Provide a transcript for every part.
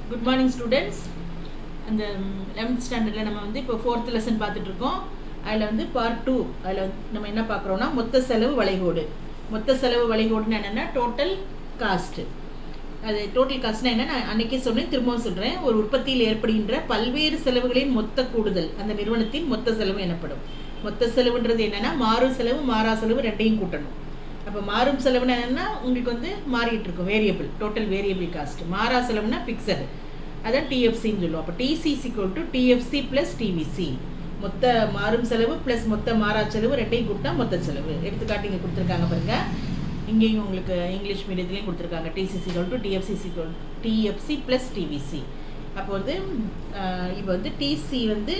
Good morning students அந்த eleventh ஸ்டாண்டர்டில் நம்ம வந்து இப்போ ஃபோர்த் லெசன் பார்த்துட்டு இருக்கோம் அதில் வந்து பார்ட் டூ அதில் வந்து நம்ம என்ன பார்க்குறோன்னா மொத்த செலவு வளைகோடு மொத்த செலவு வளைகோடுன்னு என்னென்னா டோட்டல் காஸ்ட்டு அது டோட்டல் காஸ்ட்னா என்ன நான் அன்னைக்கே சொன்னேன் திரும்பவும் சொல்கிறேன் ஒரு உற்பத்தியில் ஏற்படுகின்ற பல்வேறு செலவுகளின் மொத்த கூடுதல் அந்த நிறுவனத்தின் மொத்த செலவு எனப்படும் மொத்த செலவுன்றது என்னென்னா மாறும் செலவு மாறா செலவு ரெண்டையும் கூட்டணும் அப்போ மாறும் செலவுன்னு என்னென்னா உங்களுக்கு வந்து மாறிட்டு இருக்கும் வேரியபிள் டோட்டல் வேரியபிள் காஸ்ட் மாறா செலவுனா ஃபிக்ஸடு அதான் டிஎஃப்சின்னு சொல்லுவோம் அப்போ TC equal to TFC plus TVC மொத்த மாறும் செலவு ப்ளஸ் மொத்த மாறா செலவு ரெண்டையும் கூட்டினா மொத்த செலவு எடுத்துக்காட்டு இங்கே கொடுத்துருக்காங்க பாருங்க இங்கேயும் உங்களுக்கு இங்கிலீஷ் மீடியத்துலேயும் கொடுத்துருக்காங்க TC equal to TFC equal TFC plus TVC அப்போ வந்து இப்போ வந்து டிசி வந்து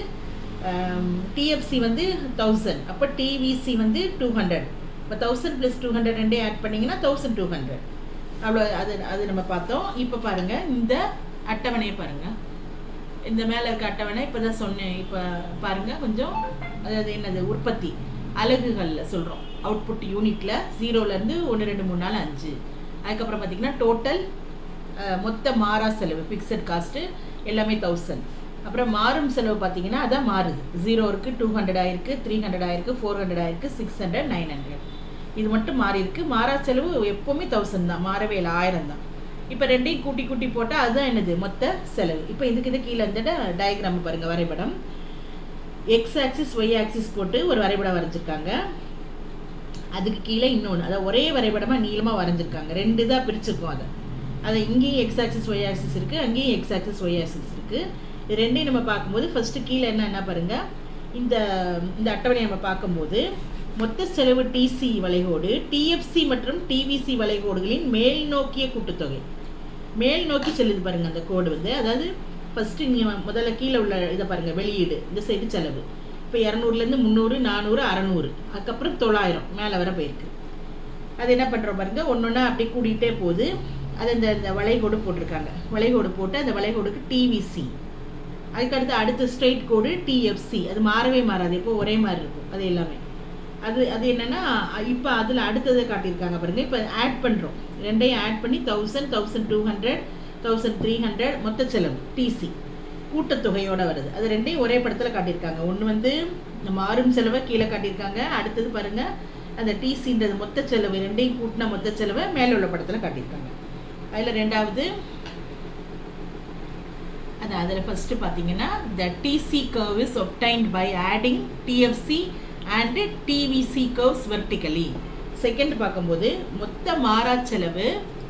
டிஎஃப்சி வந்து தௌசண்ட் அப்போ டிவிசி வந்து டூ ஹண்ட்ரட் இப்போ தௌசண்ட் ப்ளஸ் டூ ஹண்ட்ரட் ரெண்டே ஆட் பண்ணிங்கன்னா தௌசண்ட் டூ ஹண்ட்ரட் அவ்வளோ அது அது நம்ம பார்த்தோம் இப்போ பாருங்கள் இந்த அட்டவணையை பாருங்கள் இந்த மேலே இருக்க அட்டவணை இப்போ தான் சொன்னேன் இப்போ பாருங்கள் கொஞ்சம் அதாவது என்னது உற்பத்தி அலகுகளில் சொல்கிறோம் அவுட்புட் யூனிட்டில் ஜீரோலேருந்து ஒன்று ரெண்டு மூணு நாலு அஞ்சு அதுக்கப்புறம் பார்த்திங்கன்னா டோட்டல் மொத்த மாறா செலவு ஃபிக்ஸட் காஸ்ட்டு எல்லாமே தௌசண்ட் அப்புறம் மாறும் செலவு பார்த்தீங்கன்னா அதான் மாறுது ஜீரோ இருக்குது டூ ஹண்ட்ரட் ஆயிருக்கு த்ரீ ஹண்ட்ரட் ஆயிருக்கு ஃபோர் ஹண்ட்ரட் ஆயிருக்கு சிக்ஸ் ஹண்ட்ரட் நைன் ஹண்ட்ரட் இது மட்டும் மாறி இருக்கு மாறா செலவு எப்போவுமே தௌசண்ட் தான் மாறவே இல்லை ஆயிரம் தான் இப்போ ரெண்டையும் கூட்டி கூட்டி போட்டால் அதுதான் என்னது மொத்த செலவு இப்போ இதுக்கு இது கீழே வந்துட்டு டயக்ராம் பாருங்கள் வரைபடம் எக்ஸ் ஆக்சிஸ் ஒய் ஆக்சிஸ் போட்டு ஒரு வரைபடம் வரைஞ்சிருக்காங்க அதுக்கு கீழே இன்னொன்று அதாவது ஒரே வரைபடமாக நீளமாக வரைஞ்சிருக்காங்க ரெண்டு தான் பிரிச்சிருக்கோம் அதை அதை இங்கேயும் எக்ஸ் ஆக்சிஸ் ஒய் ஆக்சிஸ் இருக்குது அங்கேயும் எக்ஸ் ஆக்சிஸ் ஒய் ஆக்சிஸ் இருக்குது இது ரெண்டையும் நம்ம பார்க்கும்போது ஃபஸ்ட்டு கீழே என்ன என்ன பாருங்கள் இந்த இந்த அட்டவணையை நம்ம பார்க்கும்போது மொத்த செலவு டிசி வளைகோடு டிஎஃப்சி மற்றும் டிவிசி வளைகோடுகளின் மேல் நோக்கிய கூட்டுத்தொகை மேல் நோக்கி செல்லுது பாருங்க அந்த கோடு வந்து அதாவது ஃபஸ்ட்டு நீங்கள் முதல்ல கீழே உள்ள இதை பாருங்கள் வெளியீடு இந்த சைடு செலவு இப்போ இரநூறுலேருந்து முந்நூறு நானூறு அறநூறு அதுக்கப்புறம் தொள்ளாயிரம் மேலே வர போயிருக்கு அது என்ன பண்ணுறோம் பாருங்க ஒன்று ஒன்றா அப்படியே கூட்டிகிட்டே போகுது அது இந்த இந்த வளைகோடு போட்டிருக்காங்க வளைகோடு போட்டு அந்த வளைகோடுக்கு டிவிசி அதுக்கடுத்து அடுத்த ஸ்ட்ரெயிட் கோடு டிஎஃப்சி அது மாறவே மாறாது இப்போ ஒரே மாதிரி இருக்கும் அது எல்லாமே அது அது என்னென்னா இப்போ அதில் அடுத்ததை காட்டியிருக்காங்க பாருங்கள் இப்போ ஆட் பண்ணுறோம் ரெண்டையும் ஆட் பண்ணி thousand thousand two hundred thousand three hundred மொத்த செலவு டிசி கூட்டத்தொகையோட வருது அது ரெண்டையும் ஒரே படத்தில் காட்டியிருக்காங்க ஒன்று வந்து இந்த மாறும் செலவை கீழே காட்டியிருக்காங்க அடுத்தது பாருங்கள் அந்த டிசின்றது மொத்த செலவு ரெண்டையும் கூட்டின மொத்த செலவை மேலே உள்ள படத்தில் காட்டியிருக்காங்க அதில் ரெண்டாவது அது அதில் ஃபஸ்ட்டு பார்த்தீங்கன்னா the TC curve is obtained by adding TFC and TVC curves vertically second பார்க்கும்போது மொத்த மாறா செலவு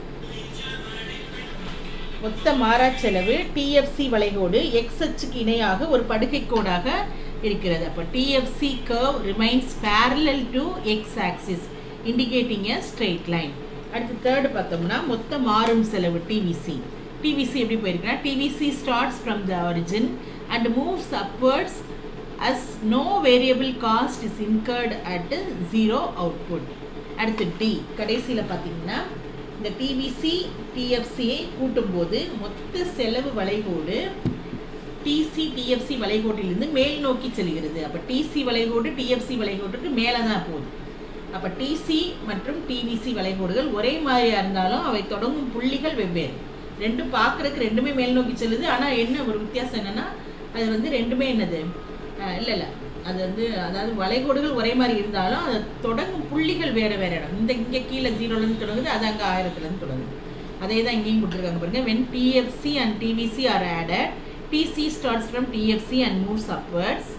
மொத்த மாறா செலவு டிஎஃப்சி வளைகோடு எக்ஸ் அச்சுக்கு இணையாக ஒரு படுகை கோடாக இருக்கிறது அப்போ TFC curve remains parallel to X axis indicating a straight line அடுத்து தேர்டு பார்த்தோம்னா மொத்த மாறும் செலவு டிவிசி டிவிசி எப்படி போயிருக்குன்னா TVC starts from the origin and moves upwards as no variable cost is incurred at zero output அடுத்து T கடைசியில் பார்த்தீங்கன்னா இந்த டிவிசி டிஎஃப்சியை கூட்டும்போது மொத்த செலவு வளைகோடு டிசி டிஎஃப்சி வளைகோட்டிலிருந்து மேல் நோக்கி செல்கிறது அப்போ டிசி வளைகோடு டிஎஃப்சி வளைகோட்டுக்கு மேலே தான் போகுது அப்போ டிசி மற்றும் டிவிசி வளைகோடுகள் ஒரே மாதிரியாக இருந்தாலும் அவை தொடங்கும் புள்ளிகள் வெவ்வேறு ரெண்டும் பார்க்குறதுக்கு ரெண்டுமே மேல் நோக்கி செல்லுது ஆனால் என்ன ஒரு வித்தியாசம் என்னென்னா அது வந்து ரெண்டுமே என்னது இல்லை இல்லை அது வந்து அதாவது வளைகோடுகள் ஒரே மாதிரி இருந்தாலும் அது தொடங்கும் புள்ளிகள் வேறு வேறு இடம் இந்த இங்கே கீழே ஜீரோலேருந்து தொடங்குது அது அங்கே ஆயிரத்துலேருந்து தொடங்குது அதே தான் இங்கேயும் கொடுத்துருக்காங்க பாருங்க when TFC and TVC are added TC starts from TFC and moves upwards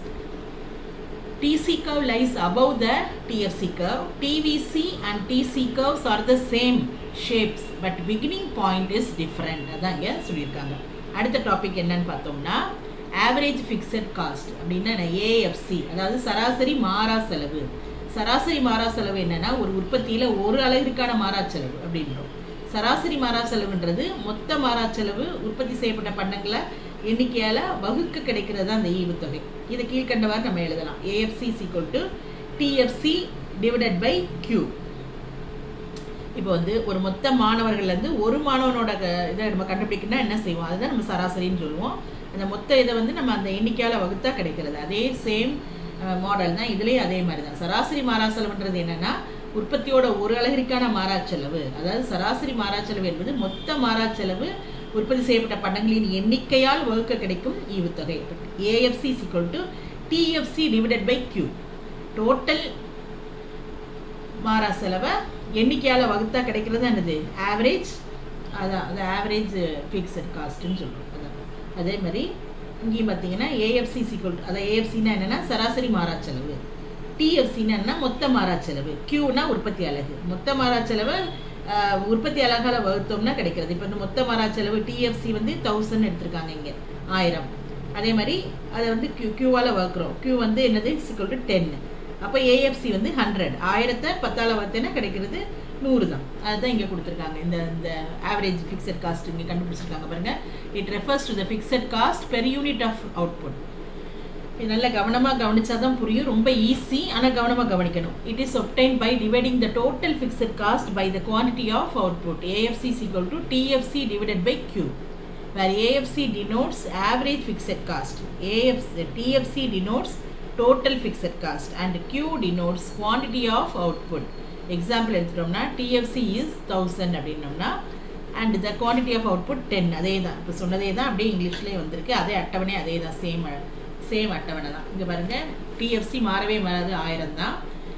TC curve lies above the TFC curve. TVC and TC curves are the same shapes but beginning point is different. அதான் இங்கே சொல்லியிருக்காங்க அடுத்த topic என்னன்னு பார்த்தோம்னா average fixed cost அப்படின்னா AFC அதாவது சராசரி மாறா செலவு சராசரி மாறா செலவு என்னன்னா ஒரு உற்பத்தியில் ஒரு அலகிற்கான மாறா செலவு அப்படின்றோம் சராசரி மாறா செலவுன்றது மொத்த மாறா செலவு உற்பத்தி செய்யப்பட்ட பண்டங்களை எண்ணிக்கையால் வகுக்க கிடைக்கிறது தான் அந்த ஈவுத்தொகை இதை கீழ்கண்டவாறு நம்ம எழுதலாம் AFC equal to TFC divided by Q இப்போ வந்து ஒரு மொத்த மாணவர்கள்லேருந்து ஒரு மாணவனோட இதை நம்ம கண்டுபிடிக்கணும்னா என்ன செய்வோம் அதுதான் நம்ம சராசரின்னு சொல்லுவோம் அந்த மொத்த இதை வந்து நம்ம அந்த எண்ணிக்கையால் வகுத்தா கிடைக்கிறது அதே சேம் மாடல் தான் இதுலேயும் அதே மாதிரி தான் சராசரி மாறா செலவுன்றது என்னென்னா உற்பத்தியோட ஒரு அலகிற்கான மாறா செலவு அதாவது சராசரி மாறா செலவு என்பது மொத்த மாறா செலவு உற்பத்தி செய்யப்பட்ட பண்டங்களின் எண்ணிக்கையால் வகுக்க கிடைக்கும் ஈவுத்தொகை AFC equal to TFC divided by Q total மாறா செலவை எண்ணிக்கையால் வகுத்தா கிடைக்கிறது என்னது ஆவரேஜ் அதான் அது ஆவரேஜ் ஃபிக்ஸட் காஸ்ட்டுன்னு சொல்கிறோம் அதான் அதே மாதிரி இங்கேயும் பார்த்தீங்கன்னா ஏஎஃப்சி சிக்வல் அதான் ஏஎஃப்சின்னா என்னென்னா சராசரி மாறா செலவு டிஎஃப்சின்னா என்ன மொத்த மாறா செலவு கியூனா உற்பத்தி அலகு மொத்த மாறா செலவை உற்பத்தி அலகால வகுத்தோம்னா கிடைக்கிறது இப்போ இந்த மொத்த மாறா செலவு டிஎஃப்சி வந்து தௌசண்ட் எடுத்திருக்காங்க இங்கே ஆயிரம் அதே மாதிரி அதை வந்து கியூ கியூவால் வகுக்கிறோம் கியூ வந்து என்னது சிக்வல் டு டென்னு அப்போ ஏஎஃப்சி வந்து ஹண்ட்ரட் ஆயிரத்தை பத்தால் வகுத்தேன்னா கிடைக்கிறது நூறு தான் அதுதான் இங்கே கொடுத்துருக்காங்க இந்த இந்த ஆவரேஜ் ஃபிக்ஸட் காஸ்ட் இங்கே கண்டுபிடிச்சிருக்காங்க பாருங்க it refers to the fixed cost per unit of output இது நல்லா கவனமாக கவனிச்சா தான் புரியும் ரொம்ப ஈஸி ஆனால் கவனமாக கவனிக்கணும் it is obtain by dividing the total fixed cost by the quantity of output AFC equal to TFC divided by Q where AFC denotes average fixed cost. AFC, TFC denotes total fixed cost and Q denotes quantity of output. Example எடுத்துட்டோம்னா TFC is thousand அப்படின்னோம்னா and the quantity of output ten அதே தான் இப்போ சொன்னதே தான் அப்படியே இங்கிலீஷ்லேயே வந்திருக்கு அதே அட்டவணை அதே தான் சேம் சேம் அட்டவணை தான் இங்கே பாருங்கள் டிஎஃப்சி மாறவே மாறாது ஆயிரம் தான்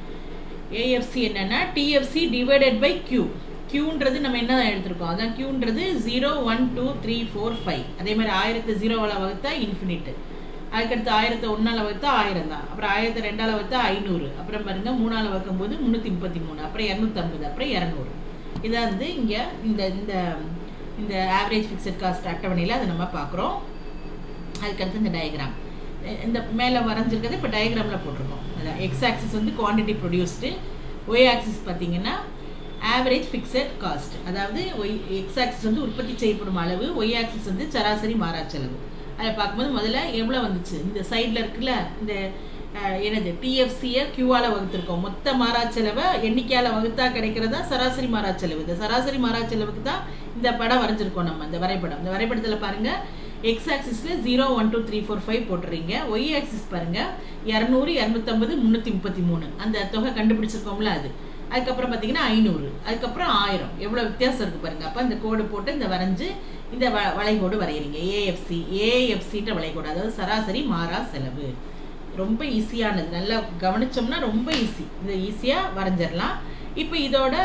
ஏஎஃப்சி என்னென்னா டிஎஃப்சி டிவைடட் பை கியூ கியூன்றது நம்ம என்ன எடுத்திருக்கோம் அதான் கியூன்றது zero one two three four five அதே மாதிரி ஆயிரத்து ஜீரோவால் வகுத்தா இன்ஃபினிட் அதுக்கடுத்து ஆயிரத்தை ஒன்றால் வகுத்தா ஆயிரம் தான் அப்புறம் ஆயிரத்தி ரெண்டால் வகுத்தா ஐநூறு அப்புறம் பாருங்க மூணால் வகுக்கும்போது முந்நூற்றி முப்பத்தி மூணு அப்புறம் இரநூத்தம்பது அப்புறம் இரநூறு இதான் வந்து இங்கே இந்த இந்த இந்த ஆவரேஜ் ஃபிக்ஸட் காஸ்ட் அட்டவணையில் அதை நம்ம பார்க்குறோம் அதுக்கடுத்து இந்த டயக்ராம் இந்த மேலே வரைஞ்சிருக்கிறது இப்போ டயக்ராமில் போட்டிருக்கோம் அதான் எக்ஸ் ஆக்சிஸ் வந்து குவான்டிட்டி ப்ரொடியூஸ்டு ஒய் ஆக்சிஸ் பார்த்தீங்கன்னா ஆவரேஜ் ஃபிக்ஸட் காஸ்ட் அதாவது ஒய் எக்ஸ் ஆக்சிஸ் வந்து உற்பத்தி செய்யப்படும் அளவு ஒய் ஆக்சிஸ் வந்து சராசரி மாறா செலவு அதை பார்க்கும்போது முதல்ல எவ்வளோ வந்துச்சு இந்த சைடில் இருக்குல்ல இந்த என்னது டிஎஃப்சியை கியூவால் வகுத்துருக்கோம் மொத்த மாறா செலவை எண்ணிக்கையால் வகுத்தா கிடைக்கிறதா சராசரி மாறா செலவு இந்த சராசரி மாறா செலவுக்கு தான் இந்த படம் வரைஞ்சிருக்கோம் நம்ம இந்த வரைபடம் இந்த வரைபடத்தில் பாருங்கள் எக்ஸ் ஆக்சிஸில் zero one two three four five போட்டுறீங்க ஒய் ஆக்சிஸ் பாருங்கள் இரநூறு இரநூத்தம்பது முந்நூற்றி முப்பத்தி மூணு அந்த தொகை கண்டுபிடிச்சிருக்கோம்ல அது அதுக்கப்புறம் பார்த்தீங்கன்னா ஐநூறு அதுக்கப்புறம் ஆயிரம் எவ்வளோ வித்தியாசம் இருக்குது பாருங்கள் அப்போ இந்த கோடு போட்டு இந்த வரைஞ்சி இந்த வ வளைகோடு வரைகிறீங்க ஏஎஃப்சி ஏஎஃப்சின்ற வளைகோடு அதாவது சராசரி மாறா செலவு ரொம்ப ஈஸியானது நல்லா கவனிச்சோம்னா ரொம்ப ஈஸி இது ஈஸியாக வரைஞ்சிடலாம் இப்போ இதோட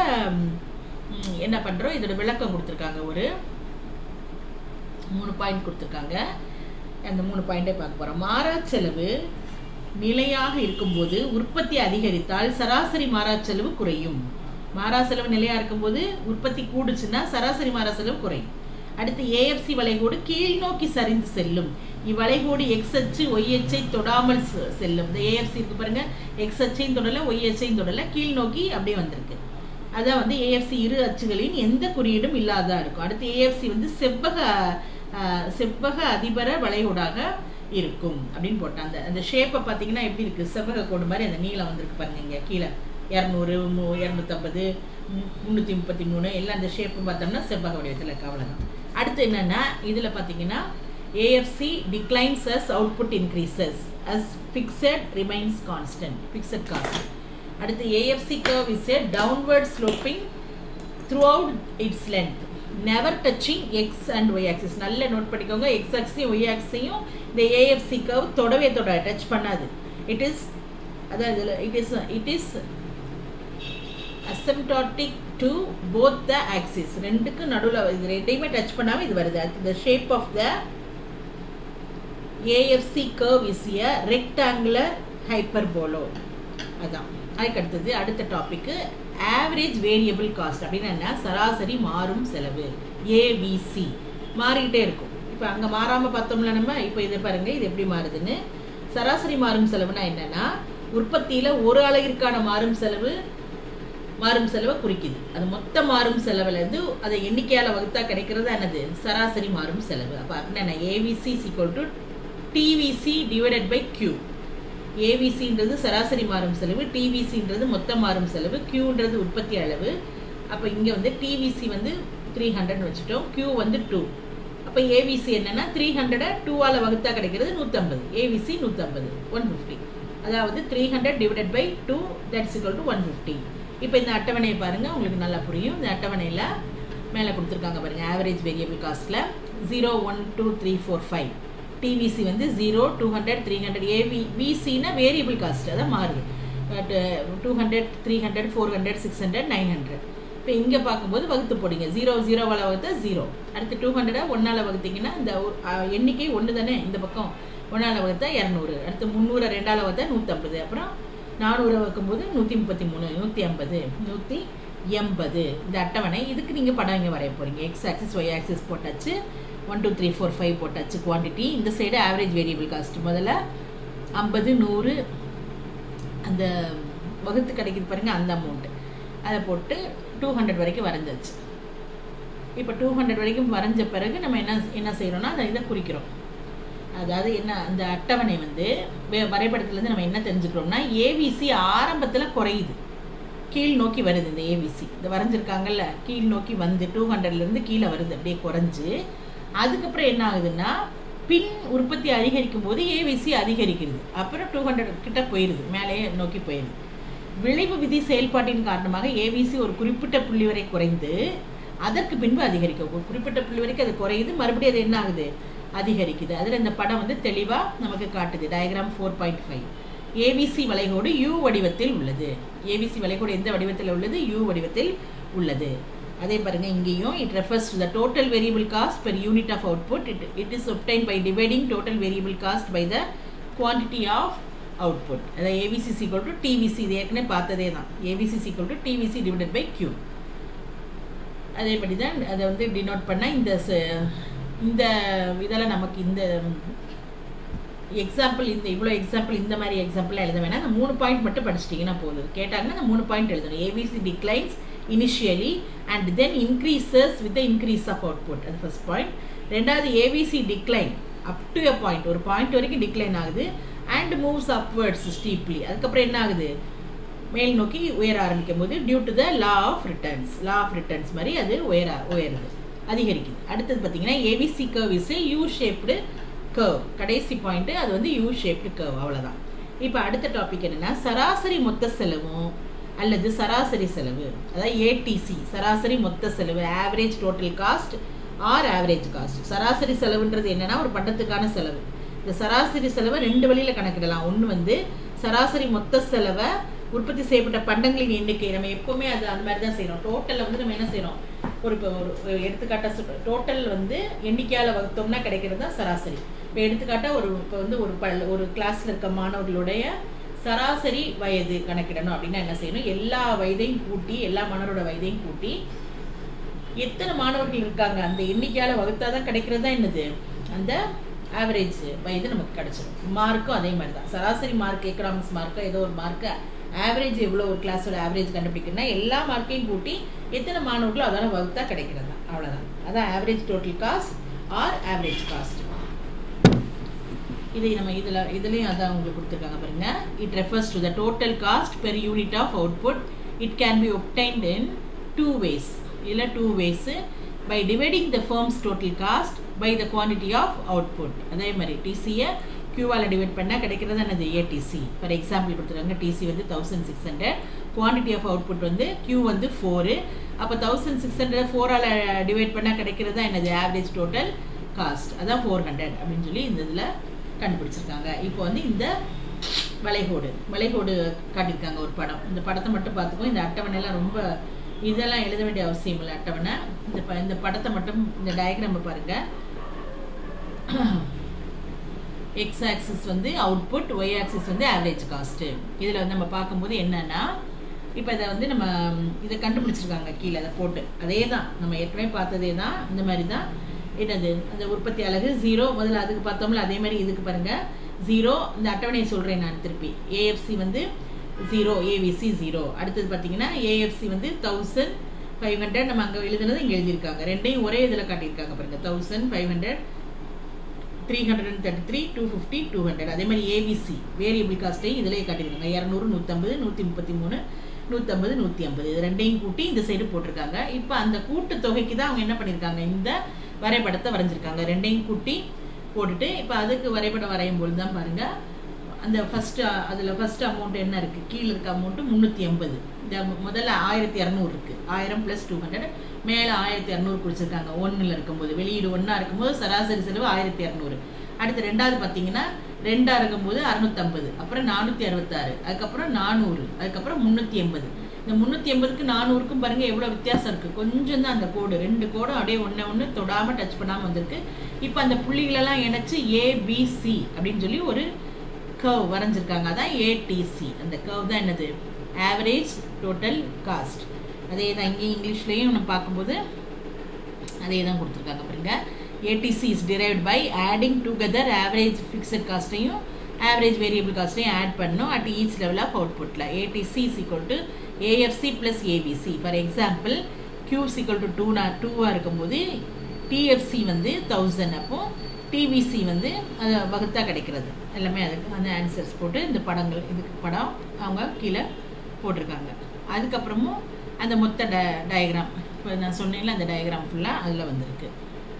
என்ன பண்ணுறோம் இதோட விளக்கம் கொடுத்துருக்காங்க ஒரு மூணு பாயிண்ட் கொடுத்துருக்காங்க அந்த மூணு பாயிண்டே பார்க்க போகிறோம் மாறா செலவு நிலையாக இருக்கும்போது உற்பத்தி அதிகரித்தால் சராசரி மாறா செலவு குறையும் மாறா செலவு நிலையாக இருக்கும்போது உற்பத்தி கூடுச்சுன்னா சராசரி மாறா செலவு குறையும் அடுத்து ஏஎஃப்சி வளைகோடு கீழ் நோக்கி சரிந்து செல்லும் இவ்வளைகோடு எக்ஸ் அச்சு ஒய் அச்சை தொடாமல் செல்லும் இந்த ஏஎஃப்சி இருக்கு பாருங்க எக்ஸ் அச்சையும் தொடல ஒய் அச்சையும் தொடல கீழ் நோக்கி அப்படியே வந்திருக்கு அதான் வந்து ஏஎஃப்சி இரு அச்சுகளின் எந்த குறியீடும் இல்லாததா இருக்கும் அடுத்து ஏஎஃப்சி வந்து செவ்வக செவ்வக அதிபர வளைகோடாக இருக்கும் அப்படின்னு போட்டான் அந்த அந்த ஷேப்பை பார்த்தீங்கன்னா எப்படி இருக்குது செவ்வக கோடு மாதிரி அந்த நீளம் வந்திருக்கு பாருங்க இங்கே கீழே இரநூறு மூ இரநூத்தம்பது முந்நூற்றி முப்பத்தி மூணு எல்லாம் அந்த ஷேப்பு பார்த்தோம்னா செவ்வக வடிவத்தில் இருக்கு அவ்வளோதான் அடுத்து என்னென்னா இதில் பார்த்தீங்கன்னா AFC declines as output increases as fixed remains constant fixed cost அடுத்து AFC curve is a downward sloping throughout its length never touching X and Y axis நல்ல நோட் பண்ணிக்கோங்க எக்ஸ் ஆக்ஸையும் ஒய் ஆக்ஸையும் இந்த ஏஎஃப்சி கர்வ் தொடவே தொட touch பண்ணாது it is அதாவது it is it is asymptotic to both the axis ரெண்டுக்கு நடுவில் இது ரெண்டையுமே டச் பண்ணாமல் இது வருது the shape of the AFC curve is a rectangular hyperbola அதான் அதுக்கு அடுத்தது அடுத்த டாபிக்கு ஆவரேஜ் வேரியபிள் காஸ்ட் அப்படின்னு என்ன சராசரி மாறும் செலவு ஏவிசி மாறிக்கிட்டே இருக்கும் இப்போ அங்கே மாறாமல் பார்த்தோம்ல நம்ம இப்போ இதை பாருங்கள் இது எப்படி மாறுதுன்னு சராசரி மாறும் செலவுனா என்னென்னா உற்பத்தியில் ஒரு அலகிற்கான மாறும் செலவு மாறும் செலவை குறிக்குது அது மொத்த மாறும் செலவுலேருந்து அதை எண்ணிக்கையால் வகுத்தா கிடைக்கிறது என்னது சராசரி மாறும் செலவு அப்போ என்னென்ன AVC equal to TVC divided by Q ஏவிசின்றது சராசரி மாறும் செலவு டிவிசின்றது மொத்த மாறும் செலவு கியூன்றது உற்பத்தி அளவு அப்போ இங்கே வந்து டிவிசி வந்து த்ரீ ஹண்ட்ரட் வச்சுட்டோம் கியூ வந்து டூ அப்போ ஏவிசி என்னென்னா த்ரீ ஹண்ட்ரடை டூவால் வகுத்தா கிடைக்கிறது நூற்றம்பது ஏவிசி நூற்றம்பது ஒன் ஃபிஃப்டி அதாவது three hundred divided by two that's equal to one fifty இப்போ இந்த அட்டவணையை பாருங்கள் உங்களுக்கு நல்லா புரியும் இந்த அட்டவணையில் மேலே கொடுத்துருக்காங்க பாருங்கள் ஆவரேஜ் வேரியபிள் காஸ்ட்டில் zero one two three four five TVC வந்து zero two hundred three hundred AV விசினா வேரியபிள் காஸ்ட் அதான் மாறுது but two hundred three hundred four hundred six hundred nine hundred இப்போ இங்கே பார்க்கும்போது வகுத்து போடுங்க ஜீரோ ஜீரோவால் வகுத்தா ஜீரோ அடுத்து டூ ஹண்ட்ரடை ஒன்றால் வகுத்தீங்கன்னா இந்த எண்ணிக்கை ஒன்று தானே இந்த பக்கம் ஒன்றால் வகுத்தா இரநூறு அடுத்து முந்நூறு ரெண்டால் வகுத்தா நூற்றம்பது அப்புறம் நானூறு வைக்கும்போது நூற்றி முப்பத்தி மூணு நூற்றி ஐம்பது நூற்றி எண்பது இந்த அட்டவணை இதுக்கு நீங்கள் படம் இங்கே வரைய போகிறீங்க எக்ஸ் ஆக்சிஸ் ஒய் ஆக்சிஸ் போட்டாச்சு one two three four five போட்டாச்சு குவான்டிட்டி இந்த சைடு ஆவரேஜ் வேரியபிள் காஸ்ட் முதல்ல ஐம்பது நூறு அந்த வகுத்து கிடைக்குது பாருங்கள் அந்த அமௌண்ட்டு அதை போட்டு டூ ஹண்ட்ரட் வரைக்கும் வரைஞ்சாச்சு இப்போ டூ ஹண்ட்ரட் வரைக்கும் வரைஞ்ச பிறகு நம்ம என்ன என்ன செய்கிறோம்னா அதை இதை குறிக்கிறோம் அதாவது என்ன அந்த அட்டவணை வந்து வரைபடத்துலேருந்து நம்ம என்ன தெரிஞ்சுக்கிறோம்னா ஏவிசி ஆரம்பத்தில் குறையுது கீழ் நோக்கி வருது இந்த ஏவிசி இந்த வரைஞ்சிருக்காங்கல்ல கீழ் நோக்கி வந்து டூ ஹண்ட்ரட்லேருந்து கீழே வருது அப்படியே குறைஞ்சு அதுக்கப்புறம் என்ன ஆகுதுன்னா பின் உற்பத்தி அதிகரிக்கும் போது ஏவிசி அதிகரிக்கிறது அப்புறம் டூ ஹண்ட்ரட் கிட்ட போயிடுது மேலேயே நோக்கி போயிடுது விளைவு விதி செயல்பாட்டின் காரணமாக ஏவிசி ஒரு குறிப்பிட்ட புள்ளி வரை குறைந்து அதற்கு பின்பு அதிகரிக்கும் ஒரு குறிப்பிட்ட புள்ளி வரைக்கும் அது குறையுது மறுபடியும் அது என்ன ஆகுது அதிகரிக்குது அதில் இந்த படம் வந்து தெளிவாக நமக்கு காட்டுது diagram four point five AVC வளைகோடு யூ வடிவத்தில் உள்ளது ஏபிசி வளைகோடு எந்த வடிவத்தில் உள்ளது யூ வடிவத்தில் உள்ளது அதே பாருங்க இங்கேயும் it refers to the total variable cost per unit of output it it is obtain by dividing total variable cost by the quantity of output அதாவது ஏபிசி சீக்வல் டு டிவிசி இது ஏற்கனவே பார்த்ததே தான் AVC equal to TVC divided by Q அதேபடி தான் அதை வந்து denote பண்ண இந்த இந்த இதில் நமக்கு இந்த எக்ஸாம்பிள் இந்த இவ்வளோ எக்ஸாம்பிள் இந்த மாதிரி எக்ஸாம்பிளாக எழுத வேணாம் அந்த மூணு பாயிண்ட் மட்டும் படிச்சிட்டிங்கன்னா போதும் கேட்டாங்கன்னா அந்த மூணு பாயிண்ட் எழுதணும் AVC declines initially and then increases with the increase of output அது ஃபர்ஸ்ட் பாயிண்ட் ரெண்டாவது AVC decline up to a point ஒரு பாயிண்ட் வரைக்கும் டிக்ளைன் ஆகுது அண்ட் மூவ்ஸ் அப்வர்ட்ஸ் ஸ்டீப்லி அதுக்கப்புறம் என்ன ஆகுது மேல் நோக்கி உயர ஆரம்பிக்கும் போது due to the law of returns law of returns மாதிரி அது உயர உயருது அதிகரிக்குது அடுத்தது பார்த்தீங்கன்னா AVC curve is U shaped curve கடைசி பாயிண்ட்டு அது வந்து யூ ஷேப்டு கர்வ் அவ்வளோதான் இப்போ அடுத்த டாபிக் என்னென்னா சராசரி மொத்த செலவும் அல்லது சராசரி செலவு அதாவது ஏடிசி சராசரி மொத்த செலவு average total cost or average cost சராசரி செலவுன்றது என்னென்னா ஒரு பண்டத்துக்கான செலவு இந்த சராசரி செலவை ரெண்டு வழியில் கணக்கிடலாம் ஒன்று வந்து சராசரி மொத்த செலவை உற்பத்தி செய்யப்பட்ட பண்டங்களின் எண்ணிக்கை நம்ம எப்போவுமே அது அந்த மாதிரி தான் செய்கிறோம் டோட்டலில் வந்து நம்ம என்ன செய்கிறோம் ஒரு இப்போ ஒரு எடுத்துக்காட்டாக டோட்டல் வந்து எண்ணிக்கையால் வகுத்தோம்னா கிடைக்கிறது தான் சராசரி இப்போ எடுத்துக்காட்டாக ஒரு இப்போ வந்து ஒரு பல் ஒரு கிளாஸில் இருக்க மாணவர்களுடைய சராசரி வயது கணக்கிடணும் அப்படின்னா என்ன செய்யணும் எல்லா வயதையும் கூட்டி எல்லா மாணவரோட வயதையும் கூட்டி எத்தனை மாணவர்கள் இருக்காங்க அந்த எண்ணிக்கையால் வகுத்தா தான் கிடைக்கிறது தான் என்னது அந்த ஆவரேஜ் வயது நமக்கு கிடைச்சிடும் மார்க்கும் அதே மாதிரி தான் சராசரி மார்க் எக்கனாமிக்ஸ் மார்க்கோ ஏதோ ஒரு மார்க்கு ஆவரேஜ் எவ்வளோ ஒரு கிளாஸோட ஆவரேஜ் கண்டுபிடிக்கணும்னா எல்லா மார்க்கையும் கூட்டி எத்தனை மாணவர்களோ அதெல்லாம் வகுத்தா கிடைக்கிறது தான் அவ்வளோதான் அதான் average total cost or average cost இதை நம்ம இதில் இதுலேயும் அதான் உங்களுக்கு கொடுத்துருக்காங்க பாருங்க it refers to the total cost per unit of output it can be obtained in two ways இல்லை two ways by dividing the firm's total cost by the quantity of output அதே மாதிரி டிசியை கியூவால் டிவைட் பண்ணால் கிடைக்கிறது என்னது ATC for example கொடுத்துருக்காங்க TC வந்து thousand six hundred quantity of output வந்து கியூ வந்து ஃபோரு அப்போ தௌசண்ட் சிக்ஸ் ஹண்ட்ரட் ஃபோரால் டிவைட் பண்ணால் கிடைக்கிறது தான் என்னது ஆவரேஜ் டோட்டல் காஸ்ட் அதான் ஃபோர் ஹண்ட்ரட் அப்படின்னு சொல்லி இந்த இதில் கண்டுபிடிச்சிருக்காங்க இப்போ வந்து இந்த வளைகோடு வளைகோடு காட்டியிருக்காங்க ஒரு படம் இந்த படத்தை மட்டும் பார்த்துக்கோ இந்த அட்டவணைலாம் ரொம்ப இதெல்லாம் எழுத வேண்டிய அவசியம் இல்லை அட்டவணை இந்த ப இந்த படத்தை மட்டும் இந்த டயக்ராமை பாருங்கள் எக்ஸ் ஆக்சிஸ் வந்து அவுட்புட் ஒய் ஆக்சிஸ் வந்து ஆவரேஜ் காஸ்ட்டு இதில் வந்து நம்ம பார்க்கும்போது என்னென்னா இப்போ இதை வந்து நம்ம இதை கண்டுபிடிச்சிருக்காங்க கீழே அதை போட்டு அதே தான் நம்ம ஏற்கனவே பார்த்ததே தான் இந்த மாதிரி தான் என்னது அந்த உற்பத்தி அலகு ஜீரோ முதல்ல அதுக்கு பார்த்தோம்ல அதே மாதிரி இதுக்கு பாருங்கள் ஜீரோ இந்த அட்டவணையை சொல்கிறேன் நான் திருப்பி ஏஎஃப்சி வந்து ஜீரோ ஏவிசி ஜீரோ அடுத்தது பார்த்தீங்கன்னா ஏஎஃப்சி வந்து தௌசண்ட் ஃபைவ் ஹண்ட்ரட் நம்ம அங்கே எழுதுனது இங்கே எழுதியிருக்காங்க ரெண்டையும் ஒரே இதில் காட்டியிருக்காங்க பாருங்கள் thousand five hundred three hundred and thirty three two fifty two hundred அதே மாதிரி ஏபிசி வேரியபிள் காஸ்ட்டையும் இதிலே காட்டியிருக்காங்க இரநூறு நூற்றம்பது நூற்றி முப்பத்தி மூணு நூற்றம்பது நூற்றி ஐம்பது இது ரெண்டையும் கூட்டி இந்த சைடு போட்டிருக்காங்க இப்போ அந்த கூட்டு தொகைக்கு தான் அவங்க என்ன பண்ணியிருக்காங்க இந்த வரைபடத்தை வரைஞ்சிருக்காங்க ரெண்டையும் கூட்டி போட்டுட்டு இப்போ அதுக்கு வரைபடம் வரையும் பொழுது தான் பாருங்கள் அந்த ஃபஸ்ட்டு அதில் ஃபஸ்ட் அமௌண்ட் என்ன இருக்குது கீழே இருக்க அமௌண்ட்டு முந்நூற்றி எண்பது இந்த முதல்ல ஆயிரத்தி இரநூறு இருக்குது ஆயிரம் ப்ளஸ் டூ ஹண்ட்ரட் மேலே ஆயிரத்தி இரநூறு குடிச்சிருக்காங்க ஒன்றில் இருக்கும்போது வெளியீடு ஒன்றா இருக்கும்போது சராசரி செலவு ஆயிரத்தி இரநூறு அடுத்து ரெண்டாவது பார்த்தீங்கன்னா ரெண்டா இருக்கும்போது அறுநூத்தம்பது அப்புறம் நானூற்றி அறுபத்தாறு அதுக்கப்புறம் நானூறு அதுக்கப்புறம் முந்நூற்றி எண்பது இந்த முந்நூற்றி எண்பதுக்கு நானூறுக்கும் பாருங்க எவ்வளோ வித்தியாசம் இருக்குது கொஞ்சம் தான் அந்த கோடு ரெண்டு கோடும் அப்படியே ஒன்று ஒன்று தொடாமல் டச் பண்ணாமல் வந்திருக்கு இப்போ அந்த புள்ளிகளெல்லாம் இணைச்சு ஏபிசி அப்படின்னு சொல்லி ஒரு கர்வ் வரைஞ்சிருக்காங்க அதான் ஏடிசி அந்த கர்வ் தான் என்னது ஆவரேஜ் டோட்டல் காஸ்ட் அதே தான் இங்கே இங்கிலீஷ்லேயும் நம்ம பார்க்கும்போது அதே தான் கொடுத்துருக்காங்க பாருங்க ATC is derived by adding together average fixed காஸ்ட்டையும் ஆவரேஜ் வேரியபிள் காஸ்ட்டையும் ஆட் பண்ணணும் அட் ஈச் லெவல் ஆஃப் அவுட்புட்டில் ATC is equal to AFC plus AVC for example Q's equal to two நா டூவாக இருக்கும்போது டிஎஃப்சி வந்து தௌசண்ட் அப்போ டிவிசி வந்து அது வகுத்தா கிடைக்கிறது எல்லாமே அதுக்கு அந்த ஆன்சர்ஸ் போட்டு இந்த படங்கள் இதுக்கு படம் அவங்க கீழே போட்டிருக்காங்க அதுக்கப்புறமும் அந்த மொத்த ட டயக்ராம் இப்போ நான் சொன்னேன்ல அந்த டயக்ராம் ஃபுல்லாக அதில் வந்திருக்கு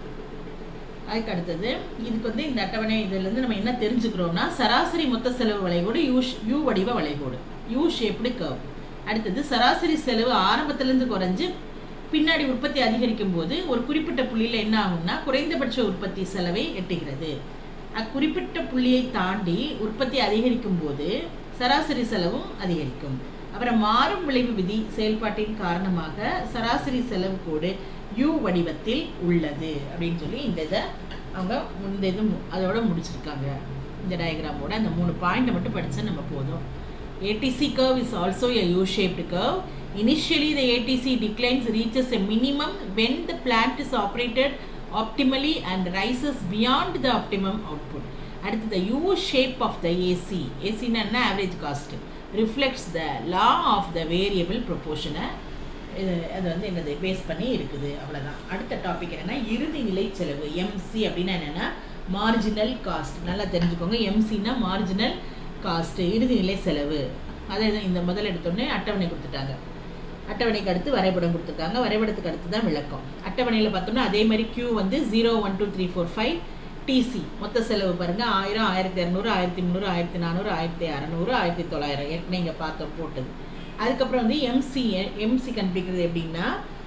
அதுக்கு அடுத்தது இதுக்கு வந்து இந்த அட்டவணை இதுலேருந்து நம்ம என்ன தெரிஞ்சுக்கிறோம்னா சராசரி மொத்த செலவு வளைகோடு யூ யூ வடிவ வளைகோடு யூ ஷேப்டு கர்வ் அடுத்தது சராசரி செலவு ஆரம்பத்திலேருந்து குறைஞ்சு பின்னாடி உற்பத்தி அதிகரிக்கும் போது ஒரு குறிப்பிட்ட புள்ளியில் என்ன ஆகும்னா குறைந்தபட்ச உற்பத்தி செலவை எட்டுகிறது அக்குறிப்பிட்ட புள்ளியை தாண்டி உற்பத்தி அதிகரிக்கும் போது சராசரி செலவும் அதிகரிக்கும் அப்புறம் மாறும் விளைவு விதி செயல்பாட்டின் காரணமாக சராசரி செலவு கோடு யூ வடிவத்தில் உள்ளது அப்படின்னு சொல்லி இந்த இதை அவங்க இந்த இது மு- அதோட முடிச்சிருக்காங்க இந்த டயக்ராமோட அந்த மூணு பாயிண்ட்டை மட்டும் படிச்சா நம்ம போதும் ATC curve is also a U-shaped curve. Initially, the ATC declines reaches a minimum when the plant is operated optimally and rises beyond the optimum output. அடுத்து the U shape of the AC, AC னா என்ன average cost, reflects the law of the variable proportion. இது அது வந்து என்னது base பண்ணி இருக்குது அவ்வளவுதான் அடுத்த டாபிக் என்னன்னா இறுதி நிலை செலவு எம்சி அப்படின்னா என்னன்னா மார்ஜினல் காஸ்ட் நல்லா தெரிஞ்சுக்கோங்க எம்சினா மார்ஜினல் காஸ்ட் இறுதி நிலை செலவு அதை தான் இந்த முதல் எடுத்தோடனே அட்டவணை கொடுத்துட்டாங்க அட்டவணைக்கு அடுத்து வரைபடம் கொடுத்துருக்காங்க வரைபடத்துக்கு அடுத்து தான் விளக்கம் அட்டவணையில் பார்த்தோம்னா அதே மாதிரி கியூ வந்து zero one two three four five TC மொத்த செலவு பாருங்க ஆயிரம் ஆயிரத்தி இரநூறு ஆயிரத்தி முந்நூறு ஆயிரத்தி நானூறு ஆயிரத்தி அறநூறு ஆயிரத்தி தொள்ளாயிரம் ஏற்கனவே இங்கே பார்த்தோம் போட்டது அதுக்கப்புறம் வந்து எம்சி எம்சி கண்டுபிடிக்கிறது எப்படின்னா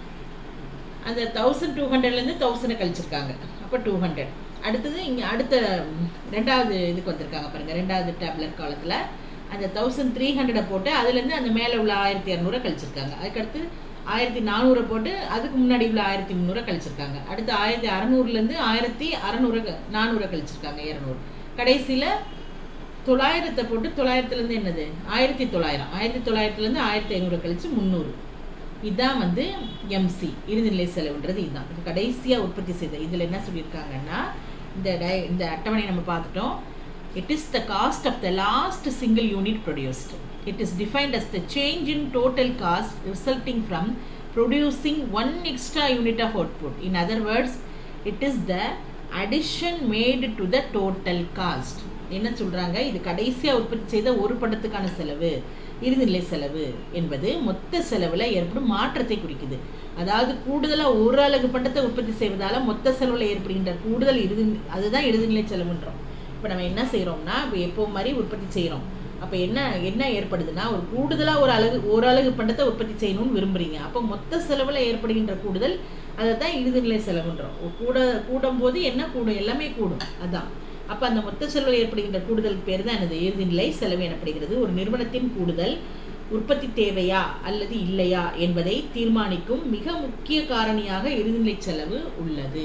அந்த தௌசண்ட் டூ ஹண்ட்ரட்லேருந்து தௌசண்டை கழிச்சிருக்காங்க அப்போ டூ ஹண்ட்ரட் அடுத்தது இங்கே அடுத்த ம், ரெண்டாவது இதுக்கு வந்திருக்காங்க பாருங்கள் ரெண்டாவது டேப்லெட் காலத்தில் அந்த தௌசண்ட் த்ரீ ஹண்ட்ரடை போட்டு அதுலேருந்து அந்த மேலே உள்ள ஆயிரத்தி இரநூறை கழிச்சிருக்காங்க அதுக்கடுத்து ஆயிரத்தி நானூறை போட்டு அதுக்கு முன்னாடி உள்ள ஆயிரத்தி முந்நூறை கழிச்சிருக்காங்க அடுத்து ஆயிரத்தி அறநூறுலேருந்து ஆயிரத்தி அறநூறு நானூறை கழிச்சிருக்காங்க இரநூறு கடைசியில் தொள்ளாயிரத்தை போட்டு தொள்ளாயிரத்துலேருந்து என்னது ஆயிரத்தி தொள்ளாயிரம் ஆயிரத்தி தொள்ளாயிரத்துலேருந்து ஆயிரத்தி ஐநூறு கழிச்சு முந்நூறு இதான் வந்து எம்சி இறுதிநிலை செலவுன்றது இதுதான் இது கடைசியாக உற்பத்தி செய்த இதில் என்ன சொல்லியிருக்காங்கன்னா இந்த டை இந்த அட்டவணை நம்ம பார்த்துட்டோம் it is the cost of the last single unit produced it is defined as the change in total cost resulting from producing one extra unit of output in other words it is the addition made to the total cost என்ன சொல்றாங்க இது கடைசியாக உற்பத்தி செய்த ஒரு படத்துக்கான செலவு இறுதிநிலை செலவு என்பது மொத்த செலவில் ஏற்படும் மாற்றத்தை குறிக்குது அதாவது கூடுதலாக ஒரு அலகு பண்டத்தை உற்பத்தி செய்வதால மொத்த செலவில் ஏற்படுகின்ற கூடுதல் இறுதி அதுதான் இறுதிநிலை செலவுன்றோம் இப்போ நம்ம என்ன செய்கிறோம்னா இப்போ எப்போ மாதிரி உற்பத்தி செய்கிறோம் அப்போ என்ன என்ன ஏற்படுதுன்னா ஒரு கூடுதலாக ஒரு அலகு ஒரு அலகு பண்டத்தை உற்பத்தி செய்யணும்னு விரும்புறீங்க அப்போ மொத்த செலவில் ஏற்படுகின்ற கூடுதல் அதை தான் இறுதிநிலை செலவுன்றோம் கூட கூடும் போது என்ன கூடும் எல்லாமே கூடும் அதான் அப்போ அந்த மொத்த செலவில் ஏற்படுகின்ற கூடுதல் பேர் தான் எனது இறுதிநிலை செலவு எனப்படுகிறது ஒரு நிறுவனத்தின் கூடுதல் உற்பத்தி தேவையா அல்லது இல்லையா என்பதை தீர்மானிக்கும் மிக முக்கிய காரணியாக இறுதிநிலை செலவு உள்ளது